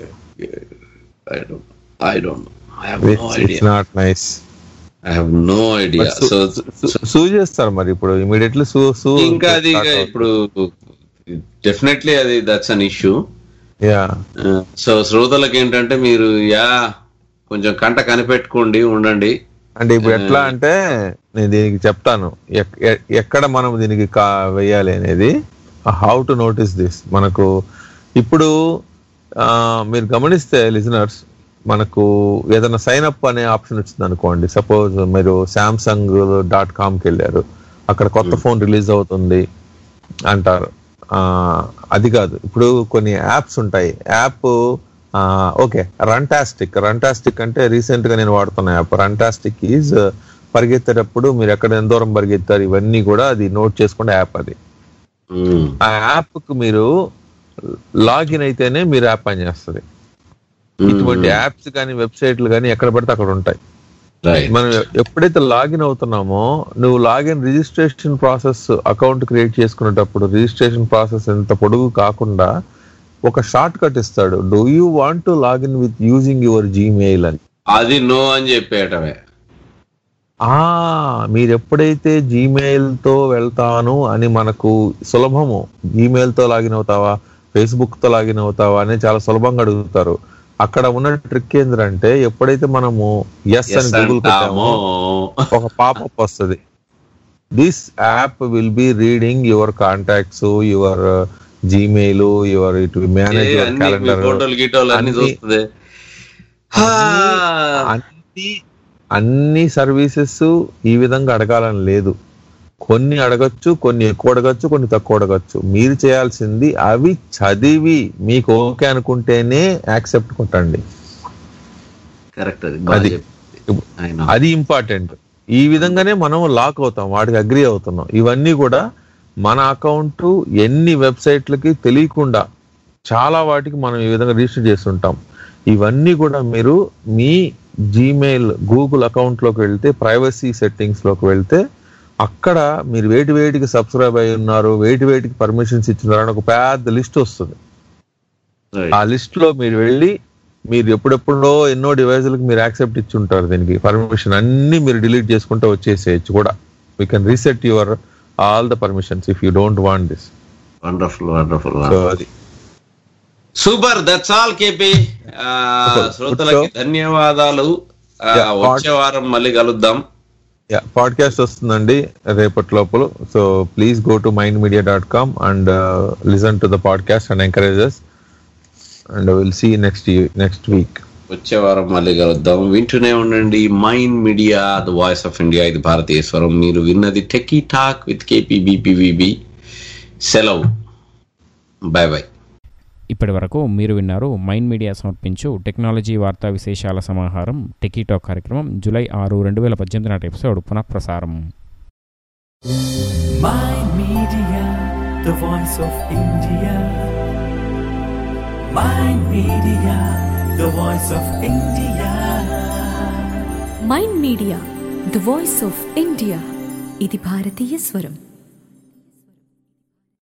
I don't I have no it's idea not nice I have no idea so sue చేస్తారు మరి ఇప్పుడు ఇమీడియట్లీ సూ సూ ఇంకా అది ఇక ఇప్పుడు డెఫినెట్లీ అది that's an issue yeah so శ్రోతలకు ఏంటంటే మీరు యా కొంచెం కంట కనిపెట్టుకోండి ఉండండి అంటే ఇప్పుడు ఎట్లా అంటే నేను దీనికి చెప్తాను ఎక్- ఎ- ఎక్కడ మనం దీనికి కా వేయాలి అనేది హౌ టు నోటీస్ దిస్ మనకు ఇప్పుడు ఆ, మీరు గమనిస్తే లిజనర్స్ మనకు ఏదైనా సైన్ అప్ అనే ఆప్షన్ వచ్చింది అనుకోండి సపోజ్ మీరు సామ్సంగ్ డాట్ కామ్కి వెళ్ళారు అక్కడ కొత్త ఫోన్ రిలీజ్ అవుతుంది అంటారు ఆ, అది కాదు ఇప్పుడు కొన్ని యాప్స్ ఉంటాయి యాప్ ఓకే రన్టాస్టిక్ రన్టాస్టిక్ అంటే రీసెంట్ గా నేను వాడుతున్న యాప్ రన్టాస్టిక్ ఈజ్ పరిగెత్తేటప్పుడు మీరు ఎక్కడ ఎంత దూరం పరిగెత్తారు ఇవన్నీ కూడా అది నోట్ చేసుకునే యాప్ అది ఆ యాప్ కు మీరు లాగిన్ అయితేనే మీరు యాప్ పని చేస్తుంది ఇటువంటి యాప్స్ కానీ వెబ్సైట్లు కానీ ఎక్కడ పడితే అక్కడ ఉంటాయి మనం ఎప్పుడైతే లాగిన్ అవుతున్నామో నువ్వు login registration process account create చేసుకునేటప్పుడు రిజిస్ట్రేషన్ ప్రాసెస్ ఎంత పొడుగు కాకుండా ఒక షార్ట్ కట్ ఇస్తాడు do you want to login with using your Gmail అని అది నో అని చెప్పేయటమే ఆ మీరు ఎప్పుడైతే జీమెయిల్ తో వెళ్తాను అని మనకు సులభము జీమెయిల్ తో లాగిన్ అవుతావా ఫేస్బుక్ తో లాగిన్ అవుతావా అని చాలా సులభంగా అడుగుతారు అక్కడ ఉన్న ట్రిక్ ఏంటంటే ఎప్పుడైతే మనము ఎస్ అని Yes గూగుల్ అంటామో. పెట్టామో ఒక పాపప్ వస్తుంది this app will be reading your contacts your Gmail your it manage a, your అన్ని మీ క్యాలెండర్ ఫోటోలు గీటోలు అన్ని చూస్తుంది అన్ని అన్ని సర్వీసెస్ ఈ విధంగా అడగాలని లేదు కొన్ని అడగచ్చు కొన్ని ఎక్కువ అడగచ్చు కొన్ని తక్కువ అడగచ్చు మీరు చేయాల్సింది అవి చదివి మీకు ఓకే అనుకుంటేనే యాక్సెప్ట్ కొట్టండి కరెక్ట్ అది అది అది ఇంపార్టెంట్ ఈ విధంగానే మనం లాక్ అవుతాం వాటికి అగ్రి అవుతున్నాం ఇవన్నీ కూడా మన అకౌంట్ ఎన్ని వెబ్సైట్లకి తెలియకుండా చాలా వాటికి మనం ఈ విధంగా రిజిస్టర్ చేస్తుంటాం ఇవన్నీ కూడా మీరు మీ జీమెయిల్ గూగుల్ అకౌంట్ లోకి వెళ్తే ప్రైవసీ సెట్టింగ్స్ లోకి వెళ్తే అక్కడ మీరు వేటి వేటికి సబ్స్క్రైబ్ అయి ఉన్నారు వేటి వేటికి పర్మిషన్స్ ఇచ్చినారు అని ఒక పెద్ద లిస్ట్ వస్తుంది ఆ లిస్ట్ లో మీరు వెళ్ళి మీరు ఎప్పుడెప్పుడో ఎన్నో డివైజులకు మీరు యాక్సెప్ట్ ఇచ్చి ఉంటారు దీనికి పర్మిషన్ అన్ని మీరు డిలీట్ చేసుకుంటూ వచ్చేసేయచ్చు కూడా we can reset your all the permissions if you don't want this wonderful wonderful so అది సూపర్ దట్స్ ఆల్ కేపీ శ్రోతలకి ధన్యవాదాలు ఆ, Yeah, వచ్చే వారం మళ్ళీ కలుద్దాం పాడ్కాస్ట్ వస్తుందండి రేపటి లోపల so please go to mind media dot com and listen to the podcast and encourages and will see next next week వచ్చే వారం మళ్ళీ కలుద్దాం వింటూనే ఉండండి mind media the voice of India ఇది భారతీయ స్వరం మీరు విన్నది టెకీ టాక్ విత్ కేపీ బీపీవీబీ సెలవు బాయ్ బాయ్ ఇప్పటి వరకు మీరు విన్నారు మైండ్ మీడియా సమర్పించు టెక్నాలజీ వార్తా విశేషాల సమాహారం టెకీటాక్ కార్యక్రమం జూలై ఆరు రెండు వేల పద్దెనిమిది నాటి ఎపిసోడ్ పునఃప్రసారం Mind Media, the voice of India. Mind Media, the voice of India. Mind media the voice of India ఇది భారతీయ స్వరం